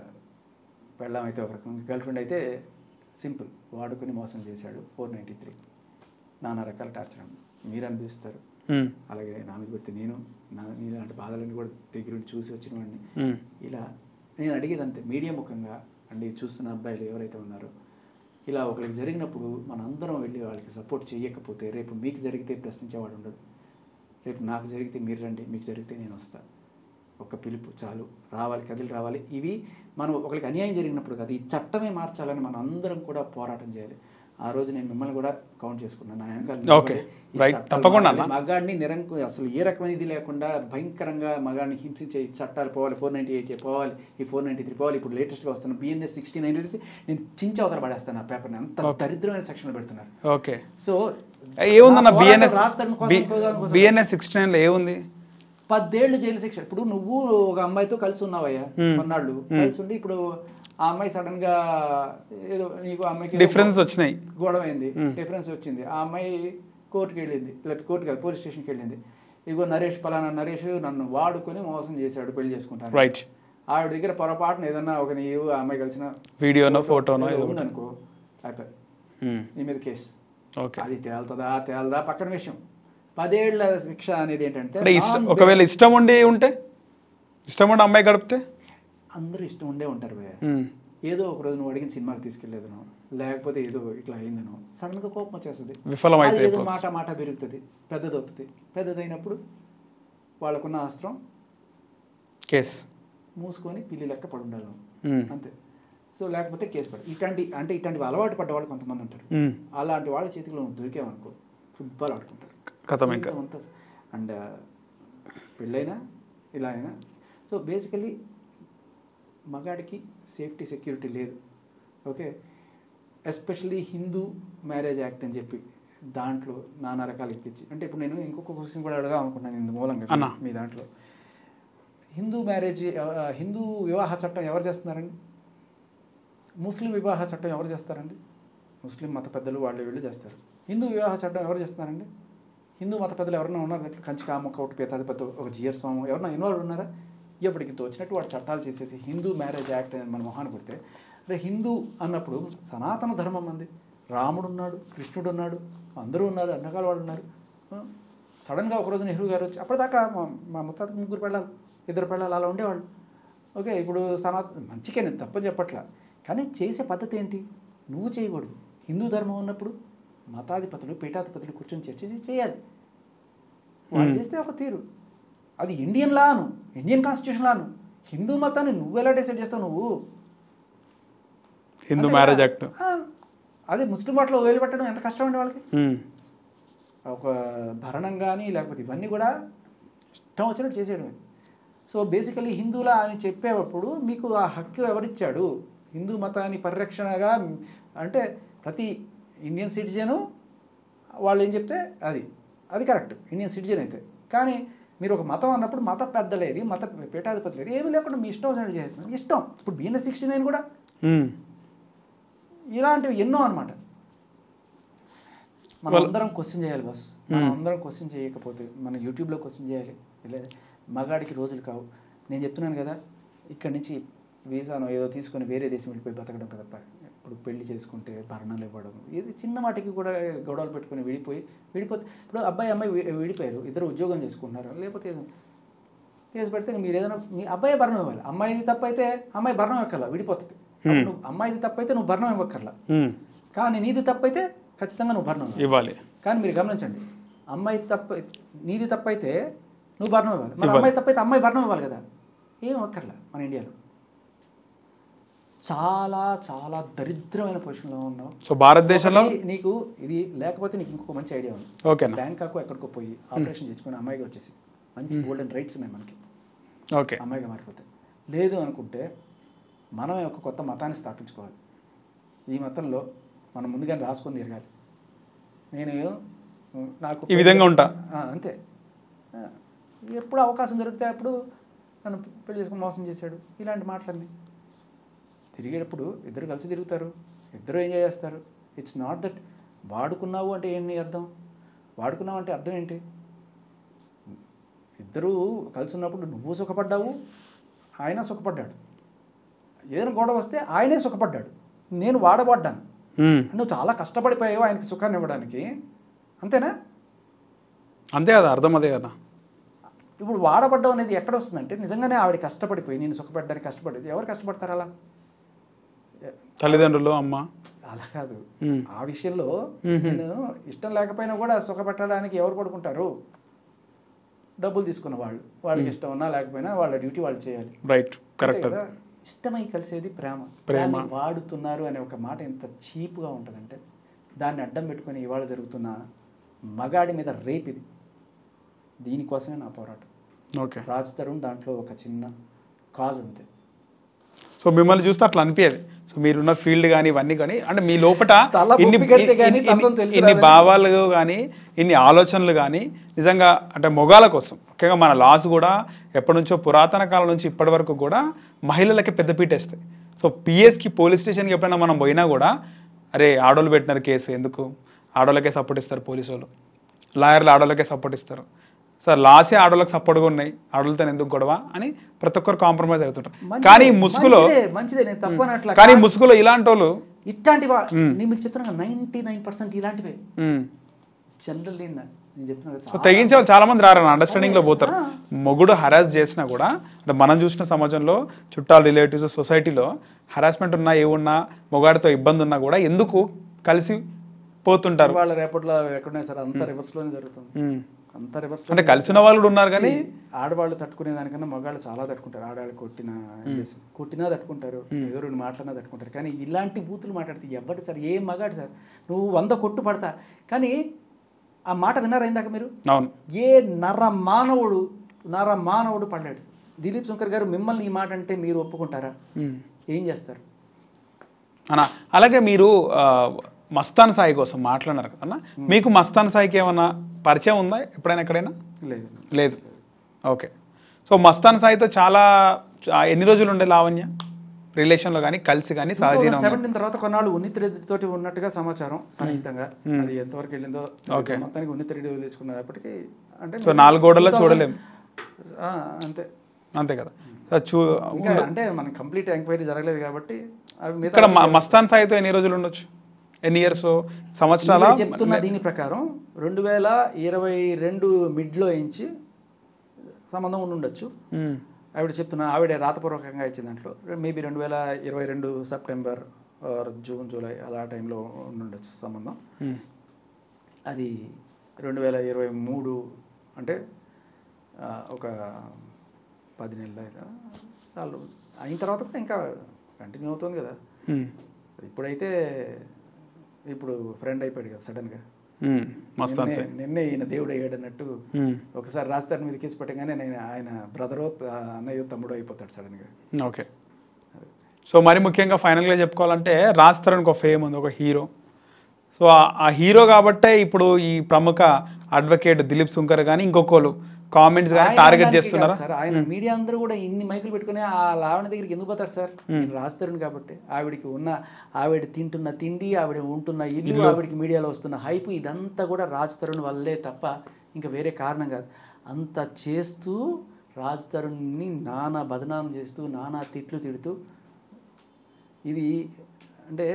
పెళ్ళాం అయితే ఒక రకం గర్ల్ ఫ్రెండ్ అయితే సింపుల్ వాడుకొని మోసం చేశాడు ఫోర్ నైంటీ త్రీ నానా రకాల టార్చర్ మీరు అనిపిస్తారు మ్మ్. అలాగే నా మీద పెడితే నేను నా నీలాంటి బాధలన్నీ కూడా దగ్గరుండి చూసి వచ్చిన వాడిని మ్మ్. ఇలా నేను అడిగేది అంతే మీడియా ముఖంగా అండి చూస్తున్న అబ్బాయిలు ఎవరైతే ఉన్నారో ఇలా ఒకరికి జరిగినప్పుడు మనందరం వెళ్ళి వాళ్ళకి సపోర్ట్ చేయకపోతే రేపు మీకు జరిగితే ప్రశ్నించేవాడు ఉండడు రేపు నాకు జరిగితే మీరు రండి మీకు జరిగితే నేను వస్తా ఒక పిలుపు చాలు రావాలి కదిలి రావాలి ఇవి మనం ఒకరికి అన్యాయం జరిగినప్పుడు కాదు ఈ చట్టమే మార్చాలని మనం అందరం కూడా పోరాటం చేయాలి ఆ రోజు నేను మిమ్మల్ని కూడా కౌంట్ చేసుకున్నాను నా వెనకాల Okay. నిలబడి ఈ Right. చట్టాలు తప్పకుండా మారాలి. అన్న. మగాడిని నిరంకు అసలు ఏ రకమైన ఇది లేకుండా భయంకరంగా మగాడిని హింసించే ఈ చట్టాలు పోవాలి ఫోర్ నైంటీ ఎయిట్ పోవాలి ఈ ఫోర్ నైంటీ త్రీ పోవాలి ఇప్పుడు లేటెస్ట్గా వస్తున్న బిఎన్ఎస్ సిక్స్టీ నైన్ అయితే నేను చించి అవతల పడేస్తాను ఆ పేపర్ని అంత దరిద్రమైన సెక్షన్లు పెడుతున్నారు ఓకే సో ఏముందన్న నా పోరాటం బిఎన్ఎస్ రాష్ట్రం కోసం, ప్రజల కోసం. బిఎన్ఎస్ సిక్స్టీ నైన్లో ఏముంది పదేళ్ళు జైలు శిక్ష ఇప్పుడు నువ్వు ఒక అమ్మాయితో కలిసి ఉన్నావయ్యా కొన్నాళ్ళు కలిసి ఉండి ఇప్పుడు ఆ అమ్మాయి సడన్ గా ఏదో నీకు ఆ అమ్మాయికి ఏదో డిఫరెన్స్ వచ్చినాయి గొడవ అయింది డిఫరెన్స్ వచ్చింది ఆ అమ్మాయి కోర్టుకి వెళ్ళింది లేకపోతే కోర్టు కాదు పోలీస్ స్టేషన్కి వెళ్ళింది ఇగో నరేష్ పలానా నరేష్ నన్ను వాడుకొని మోసం చేశాడు పెళ్లి చేసుకుంటాను రైట్ ఆవిడ దగ్గర పొరపాటున ఏదన్నా ఒక నీవు ఆ అమ్మాయి కలిసిన వీడియోనో ఫోటోనో ఏదో ఏదో ఒకటి. ఉందనుకో అయిపోయి మ్మ్. నీ మీద కేసు ఓకే అది తేలుతుందా తేలదా పక్కన విషయం పదేళ్ల శిక్ష అనేది ఏంటంటే అంటే ఇష్టం non- ఒకవేళ ఇష్టం ఉండి ఉంటే ఇష్టం ఉండి అమ్మాయి గడిపితే అందరూ ఇష్టం ఉండే ఉంటారు భయ్య మ్మ్. ఏదో ఒక రోజు నువ్వు అడిగిన సినిమాకి తీసుకెళ్లేదనో లేకపోతే ఏదో ఇట్లా అయిందనో సడన్ గా కోపం వచ్చేస్తుంది విఫలమైతే అది ఏదో అయిపోవచ్చు. మాట మాట పెరుగుతుంది పెద్దదవుతుంది పెద్దదైనప్పుడు వాళ్ళకున్న అస్త్రం కేస్ మూసుకొని పిల్లి లెక్క పడి ఉండాలి నువ్వు. మ్మ్. అంతే సో లేకపోతే కేసు పడు ఇట్లాంటి అంటే ఇట్లాంటివి అలవాటు పడ్డ వాళ్ళు కొంతమంది ఉంటారు మ్మ్. అలాంటి వాళ్ళ చేతిలో నువ్వు దొరికావనుకో ఫుట్బాల్ ఆడుకుంటారు కథం ఇంకా. జీవితం అంతా అండ్ పెళ్ళైనా ఇలా అయినా సో బేసికలీ మగాడికి సేఫ్టీ సెక్యూరిటీ లేదు okay especially Hindu marriage act అని చెప్పి దాంట్లో నానా రకాలు ఎక్కించి అంటే ఇప్పుడు నేను ఇంకొక క్వశ్చన్ కూడా అడగా అనుకున్నాను ఇందు మూలంగా అన్న. మీ దాంట్లో హిందూ మ్యారేజ్ ఆ, హిందూ వివాహ చట్టం ఎవరు చేస్తున్నారండి ముస్లిం వివాహ చట్టం ఎవరు చేస్తారండి ముస్లిం మత పెద్దలు వాళ్ళు వీళ్ళు చేస్తారు హిందూ వివాహ చట్టం ఎవరు చేస్తున్నారండి హిందూ మత పెద్దలు ఎవరైనా ఉన్నారు కంచి కామక్క ఒకటి పేతాధిపతి ఒక జియర్ స్వామి ఎవరైనా ఇన్వాల్వ్ ఉన్నారా ఎప్పటికి తోచినట్టు వాడు చట్టాలు చేసేసి హిందూ మ్యారేజ్ యాక్ట్ అని మన మొహాన్ని కొడితే అదే హిందూ అన్నప్పుడు సనాతన ధర్మం అంది రాముడు ఉన్నాడు కృష్ణుడు ఉన్నాడు అందరూ ఉన్నారు అన్ని రకాల వాళ్ళు ఉన్నారు ఆ, సడన్గా ఒకరోజు నెహ్రూ గారు వచ్చి అప్పటిదాకా మా మా ముత్తాతకు ముగ్గురు పెళ్ళాలి ఇద్దరు పెళ్ళాలి అలా ఉండేవాళ్ళు ఓకే ఇప్పుడు సనాతన మంచికే నేను తప్పని చెప్పట్లా కానీ చేసే పద్ధతి ఏంటి నువ్వు చేయకూడదు హిందూ ధర్మం ఉన్నప్పుడు మతాధిపతులు పీఠాధిపతులు కూర్చొని చర్చ చేసి చేయాలి వాళ్ళు చేస్తే ఒక తీరు అది ఇండియన్ లాను ఇండియన్ కాన్స్టిట్యూషన్ లాను హిందూ మతాన్ని నువ్వు ఎలా డిసైడ్ చేస్తావు నువ్వు హిందూ అంతే మ్యారేజ్ కదా? యాక్ట్ ఆ, అదే ముస్లిం వాటిలో వేలు పెట్టడం ఎంత కష్టం అండి వాళ్ళకి ఒక భరణం కానీ లేకపోతే ఇవన్నీ కూడా ఇష్టం వచ్చినట్టు చేసేయడమే సో బేసికలీ హిందువులా అని చెప్పేటప్పుడు మీకు ఆ హక్కు ఎవరిచ్చాడు హిందూ మతాన్ని పరిరక్షణగా అంటే ప్రతి ఇండియన్ సిటిజను వాళ్ళు ఏం చెప్తే అది అది కరెక్ట్ ఇండియన్ సిటిజన్ అయితే కానీ మీరు ఒక మతం అన్నప్పుడు మత పెద్దలేది మత పీఠాధిపతులు ఏమీ లేకుండా మీ ఇష్టం వచ్చినట్టు చేస్తున్నాం ఇష్టం ఇప్పుడు బిఎన్ఎస్ సిక్స్టీ నైన్ కూడా ఇలాంటివి ఎన్నో అనమాట మనం అందరం క్వశ్చన్ చేయాలి బాస్ మనం అందరం క్వశ్చన్ చేయకపోతే మన యూట్యూబ్లో క్వశ్చన్ చేయాలి లేదా మగాడికి రోజులు కావు నేను చెప్తున్నాను కదా ఇక్కడి నుంచి వీసాను ఏదో తీసుకొని వేరే దేశం వెళ్ళిపోయి బతకడం కదప్ప ఇప్పుడు పెళ్లి చేసుకుంటే భరణాలు ఇవ్వడం ఇది చిన్న వాటికి కూడా గొడవలు పెట్టుకొని విడిపోయి విడిపోతే ఇప్పుడు అబ్బాయి అమ్మాయి వి- విడిపోయారు ఇద్దరు ఉద్యోగం చేసుకుంటున్నారు లేకపోతే ఏదో కేసు పెడితే మీరు ఏదైనా మీ అబ్బాయి భరణం ఇవ్వాలి అమ్మాయిది తప్పైతే అమ్మాయి భరణం ఎక్కర్లా విడిపోతుంది అప్పుడు నువ్వు అమ్మాయిది తప్పైతే నువ్వు భరణం ఇవ్వక్కర్లా కానీ నీది తప్పైతే ఖచ్చితంగా నువ్వు భరణం ఇవ్వాలి. ఇవ్వాలి కానీ మీరు గమనించండి అమ్మాయి తప్ప నీది తప్పైతే నువ్వు భరణం ఇవ్వాలి మరి అమ్మాయి తప్పైతే అమ్మాయి భరణం ఇవ్వాలి కదా ఏం అక్కర్లా మన ఇండియాలో చాలా చాలా దరిద్రమైన పొజిషన్లో ఉన్నావు సో భారతదేశంలో ఒకటి నీకు ఇది లేకపోతే నీకు ఇంకొక మంచి ఐడియా ఉంది ఓకేనా బ్యాంకాకు ఎక్కడికో పోయి ఆపరేషన్ చేసుకుని అమ్మాయిగా వచ్చేసి మంచి గోల్డెన్ రైట్స్ ఉన్నాయి మనకి ఓకే అమ్మాయిగా మారిపోతే లేదు అనుకుంటే మనమే ఒక కొత్త మతాన్ని స్థాపించుకోవాలి ఈ మతంలో మనం ముందుగానే రాసుకొని తిరగాలి నేను ఉమ్, నాకు ఈ విధంగా ఉంటా. ఆ, అంతే ఆ, ఎప్పుడు అవకాశం దొరికితే అప్పుడు నన్ను పెళ్లి చేసుకుని మోసం చేశాడు ఇలాంటి మాటలన్నీ తిరిగేటప్పుడు ఇద్దరు కలిసి తిరుగుతారు ఇద్దరు ఎంజాయ్ చేస్తారు ఇట్స్ నాట్ దట్ వాడుకున్నావు అంటే ఏంటి అర్థం వాడుకున్నావు అంటే అర్థం ఏంటి ఇద్దరూ కలిసి ఉన్నప్పుడు నువ్వు సుఖపడ్డావు ఆయన సుఖపడ్డాడు ఏదైనా గొడవ వస్తే ఆయనే సుఖపడ్డాడు నేను వాడబడ్డాను మ్మ్. నువ్వు చాలా కష్టపడిపోయావు ఆయనకి సుఖాన్ని ఇవ్వడానికి అంతేనా అంతే కదా అర్థం అదే కదా ఇప్పుడు వాడబడ్డం అనేది ఎక్కడ వస్తుందంటే నిజంగానే ఆవిడ కష్టపడిపోయి నేను సుఖపెట్టడానికి కష్టపడేది ఎవరు కష్టపడతారు అలా తల్లిదండ్రులు అమ్మ అలా కాదు మ్మ్. ఆ విషయంలో నేను ఇష్టం లేకపోయినా కూడా సుఖపెట్టడానికి ఎవరు పడుకుంటారు డబ్బులు తీసుకున్న వాళ్ళు వాళ్ళకి ఇష్టం ఉన్నా లేకపోయినా వాళ్ళ డ్యూటీ వాళ్ళు చేయాలి రైట్ కరెక్ట్ అంతే అది కదా? ఇష్టమై కలిసేది ప్రేమ ప్రేమ. దాన్ని వాడుతున్నారు అనే ఒక మాట ఎంత చీప్గా ఉంటుందంటే దాన్ని అడ్డం పెట్టుకొని ఇవాళ జరుగుతున్న మగాడి మీద రేప్ ఇది దీనికోసమే నా పోరాటం ఓకే రాజ్ తరుణ్ దాంట్లో ఒక చిన్న కాజ్ అంతే సో మిమ్మల్ని చూస్తే అట్లా అనిపించేది సో మీరున్న ఫీల్డ్ కానీ ఇవన్నీ కానీ అంటే మీ లోపట తల ఇన్ని బొప్పి కడితే గానీ ఇన్ని- తత్వం తెలిసి ఇన్ని రాదని. భావాలు కానీ ఇన్ని ఆలోచనలు కానీ నిజంగా అంటే మొగాల కోసం ముఖ్యంగా మన లాస్ కూడా ఎప్పటి నుంచో పురాతన కాలం నుంచి ఇప్పటి వరకు కూడా మహిళలకి పెద్దపీట వేస్తాయి సో పిఎస్కి పోలీస్ స్టేషన్కి ఎప్పుడైనా మనం పోయినా కూడా అరే ఆడోళ్ళు పెట్టినారు కేసు ఎందుకు ఆడోళ్ళకే సపోర్ట్ ఇస్తారు పోలీసు వాళ్ళు లాయర్లు ఆడోళ్ళకే సపోర్ట్ ఇస్తారు సార్ లాసే ఆడోళ్ళకి సపోర్ట్గా ఉన్నాయి ఆడోళ్ళతో ఎందుకు గొడవ అని ప్రతి ఒక్కరు కాంప్రమైజ్ అవుతుంటారు మంచిదే, కానీ ఈ ముసుగులో మంచిదే, మంచిదే నేను తప్పనట్లా కానీ ఈ ముసుగులో ఇలాంటి వాళ్ళు ఇట్లాంటి వా- నేను మీకు చెప్తున్నా నైంటీ నైన్ పర్సెంట్ ఇలాంటివే మ్మ్. జనరల్లీ నేను చెప్తున్నా కదా, సో తెగించే వాళ్ళు చాలా మంది రారు అండర్స్టాండింగ్ లో పోతారు మొగుడు హరాస్ చేసినా కూడా అంటే మనం చూసిన సమాజంలో చుట్టాలు రిలేటివ్స్ సొసైటీలో హరాస్మెంట్ ఉన్నా ఏ ఉన్నా మొగాడితో ఇబ్బంది ఉన్నా కూడా ఎందుకు కలిసి పోతుంటారు వాళ్ళ రేపట్లో ఎక్కడున్నాయి సార్ అంతా రివర్స్ లోనే జరుగుతుంది మ్మ్. అంతా రివర్స్ అంటే కలిసిన వాళ్ళు కూడా ఉన్నారు కానీ ఆడవాళ్ళు తట్టుకునే దానికన్నా మగాళ్ళు చాలా తట్టుకుంటారు ఆడవాళ్ళు కొట్టిన చేసి- కొట్టినా తట్టుకుంటారు ఏదో రెండు మాటలన్నా తట్టుకుంటారు కానీ ఇలాంటి బూతులు మాట్లాడితే ఎవరు సార్ ఏ మగాడు సార్ నువ్వు వంద కొట్టు పడతా కానీ ఆ మాట విన్నారా ఇందాక మీరు అవును ఏ నర మానవుడు నర మానవుడు పడ్డాడు దిలీప్ శంకర్ గారు మిమ్మల్ని ఈ మాట అంటే మీరు ఒప్పుకుంటారా మ్మ్. ఏం చేస్తారు అన్న అలాగే మీరు ఆ, మస్తాన్ సాయి కోసం మాట్లాడినారు కదన్నా మీకు మస్తాన్ సాయికి ఏమన్నా పరిచయం ఉందా ఎప్పుడైనా ఎక్కడైనా లేదు లేదు ఓకే సో మస్తాన్ సాయితో చాలా ఆ, ఎన్ని రోజులు ఉండే లావణ్య రిలేషన్లో కానీ కలిసి కానీ సహజీవనం సెవెంటీన్ తర్వాత కొన్నాళ్ళు ఉన్నిత్ రెడ్డి తోటి ఉన్నట్టుగా సమాచారం సన్నిహితంగా అది ఎంతవరకు వెళ్ళిందో ఓకే. మొత్తానికి ఉన్నిత్ రెడ్డి వదిలేసుకున్నప్పటికీ అంటే సో నాలుగు గోడల్లో చూడలేం ఆ, అంతే అంతే కదా అది చూ ఇంకా అంటే మనకి కంప్లీట్ ఎంక్వైరీ జరగలేదు కాబట్టి అవి మీద ఇక్కడ మ- మస్తాన్ సాయితో ఎన్ని రోజులు ఉండొచ్చు ఎన్ని ఇయర్స్ సంవత్సరాల ఈవిడ చెప్తున్న దీని ప్రకారం రెండు వేల ఇరవై రెండు మిడ్లో ఇంచి సంబంధం ఉండి ఉండొచ్చు ఆవిడ చెప్తున్న ఆవిడ రాతపూర్వకంగా ఇచ్చిన దాంట్లో మేబీ రెండు వేల ఇరవై రెండు సెప్టెంబర్ ఆర్ జూన్ జూలై అలా టైంలో ఉండుండొచ్చు సంబంధం అది రెండు వేల ఇరవై మూడు అంటే ఆ, ఒక పది నెలలు అయితే చాలు అయిన తర్వాత కూడా ఇంకా కంటిన్యూ అవుతుంది కదా ఇప్పుడైతే ఇప్పుడు ఫ్రెండ్ అయిపోయాడు కదా సడన్గా మస్తాన్ నిన్నే- సాయి నిన్నే ఈయన దేవుడు అయ్యాడు అన్నట్టు మ్మ్. ఒకసారి రాజధాని మీద కేసు పెట్టగానే నేను ఆయన బ్రదరో అన్నయ్యో తమ్ముడో అయిపోతాడు సడన్గా ఓకే సో మరి ముఖ్యంగా ఫైనల్గా చెప్పుకోవాలంటే రాజ్ తరుణ్కి ఒక ఫేమ్ ఉంది ఒక హీరో సో ఆ- ఆ హీరో కాబట్టే ఇప్పుడు ఈ ప్రముఖ అడ్వకేట్ దిలీప్ సుంకర్ కానీ ఇంకొకరు కామెంట్స్ కానీ ఆయన టార్గెట్ అనడానికి చేస్తున్నారా కాదు సార్ ఆయన మీడియా అందరూ కూడా ఇన్ని మైకులు పెట్టుకుని ఆ లావణ దగ్గరికి ఎందుకు పోతారు సార్ ఈయన రాస్తారని కాబట్టి ఆవిడికి ఉన్న ఆవిడ తింటున్న తిండి ఆవిడ ఉంటున్న ఇల్లు ఆవిడకి మీడియాలో వస్తున్న హైప్ ఇదంతా కూడా రాజ్ తరుణ్ వల్లే తప్ప ఇంకా వేరే కారణం కాదు అంత చేస్తూ రాజ్ తరుణ్ని నానా బదనాం చేస్తూ నానా తిట్లు తిడుతూ ఇది అంటే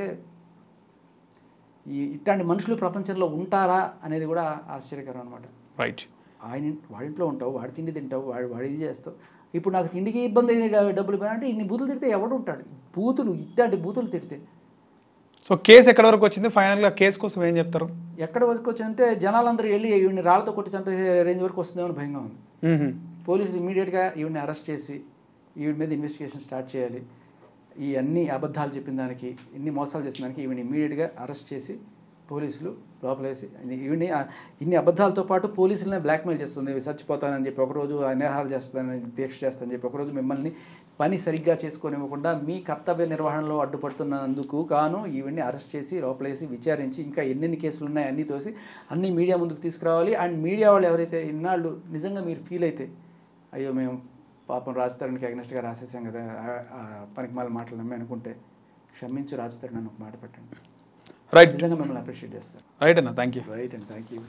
ఈ ఇట్లాంటి మనుషులు ప్రపంచంలో ఉంటారా అనేది కూడా ఆశ్చర్యకరం అనమాట రైట్ ఆయన వాడింట్లో ఉంటావు వాడి తిండి తింటావు వాడు వాడి ఇది చేస్తావు ఇప్పుడు నాకు తిండికి ఇబ్బంది అయింది డా- డబ్బులు ఇవ్వాలి అంటే ఇన్ని బూతులు తిడితే ఎవడు ఉంటాడు బూతులు ఇట్లాంటి బూతులు తిడితే సో కేసు ఎక్కడి వరకు వచ్చింది ఫైనల్గా కేసు కోసం ఏం చెప్తారు ఎక్కడ వరకు వచ్చిందంటే జనాలందరూ వెళ్ళి ఈవిని రాళ్ళతో కొట్టి చంపేసే రేంజ్ వరకు వస్తుందేమో అని భయంగా ఉంది మ్మ్. పోలీసులు ఇమీడియట్గా ఈవిని అరెస్ట్ చేసి ఈవిడ మీద ఇన్వెస్టిగేషన్ స్టార్ట్ చేయాలి ఈ అన్ని అబద్ధాలు చెప్పిన దానికి ఇన్ని మోసాలు చేసిన దానికి ఈవిని ఇమీడియట్గా అరెస్ట్ చేసి పోలీసులు లోపలేసి ఈవిని ఆ- ఇన్ని అబద్ధాలతో పాటు పోలీసులనే బ్లాక్మెయిల్ చేస్తుంది చచ్చిపోతానని చెప్పి ఒకరోజు నిరాహారం చేస్తానని దీక్ష చేస్తానని చెప్పి ఒకరోజు మిమ్మల్ని పని సరిగ్గా చేసుకోనివ్వకుండా మీ కర్తవ్య నిర్వహణలో అడ్డుపడుతున్నందుకు గాను ఈవిడ్ని అరెస్ట్ చేసి లోపలేసి విచారించి ఇంకా ఎన్నెన్ని కేసులు ఉన్నాయి అన్నీ తోసి అన్ని మీడియా ముందుకు తీసుకురావాలి అండ్ మీడియా వాళ్ళు ఎవరైతే ఇన్నాళ్ళు నిజంగా మీరు ఫీల్ అయితే అయ్యో మేము పాపం రాజతరుణ్కి అగ్నెస్ట్గా రాసేసాం కదా ఆ- ఆ పనికి మాల మాటలు నమ్మి అనుకుంటే క్షమించు రాజతరుణ్ అని ఒక మాట పెట్టండి రైట్ నిజంగా మిమ్మల్ని అప్రిషియేట్ చేస్తారు రైట్ అన్న thank you right and thank you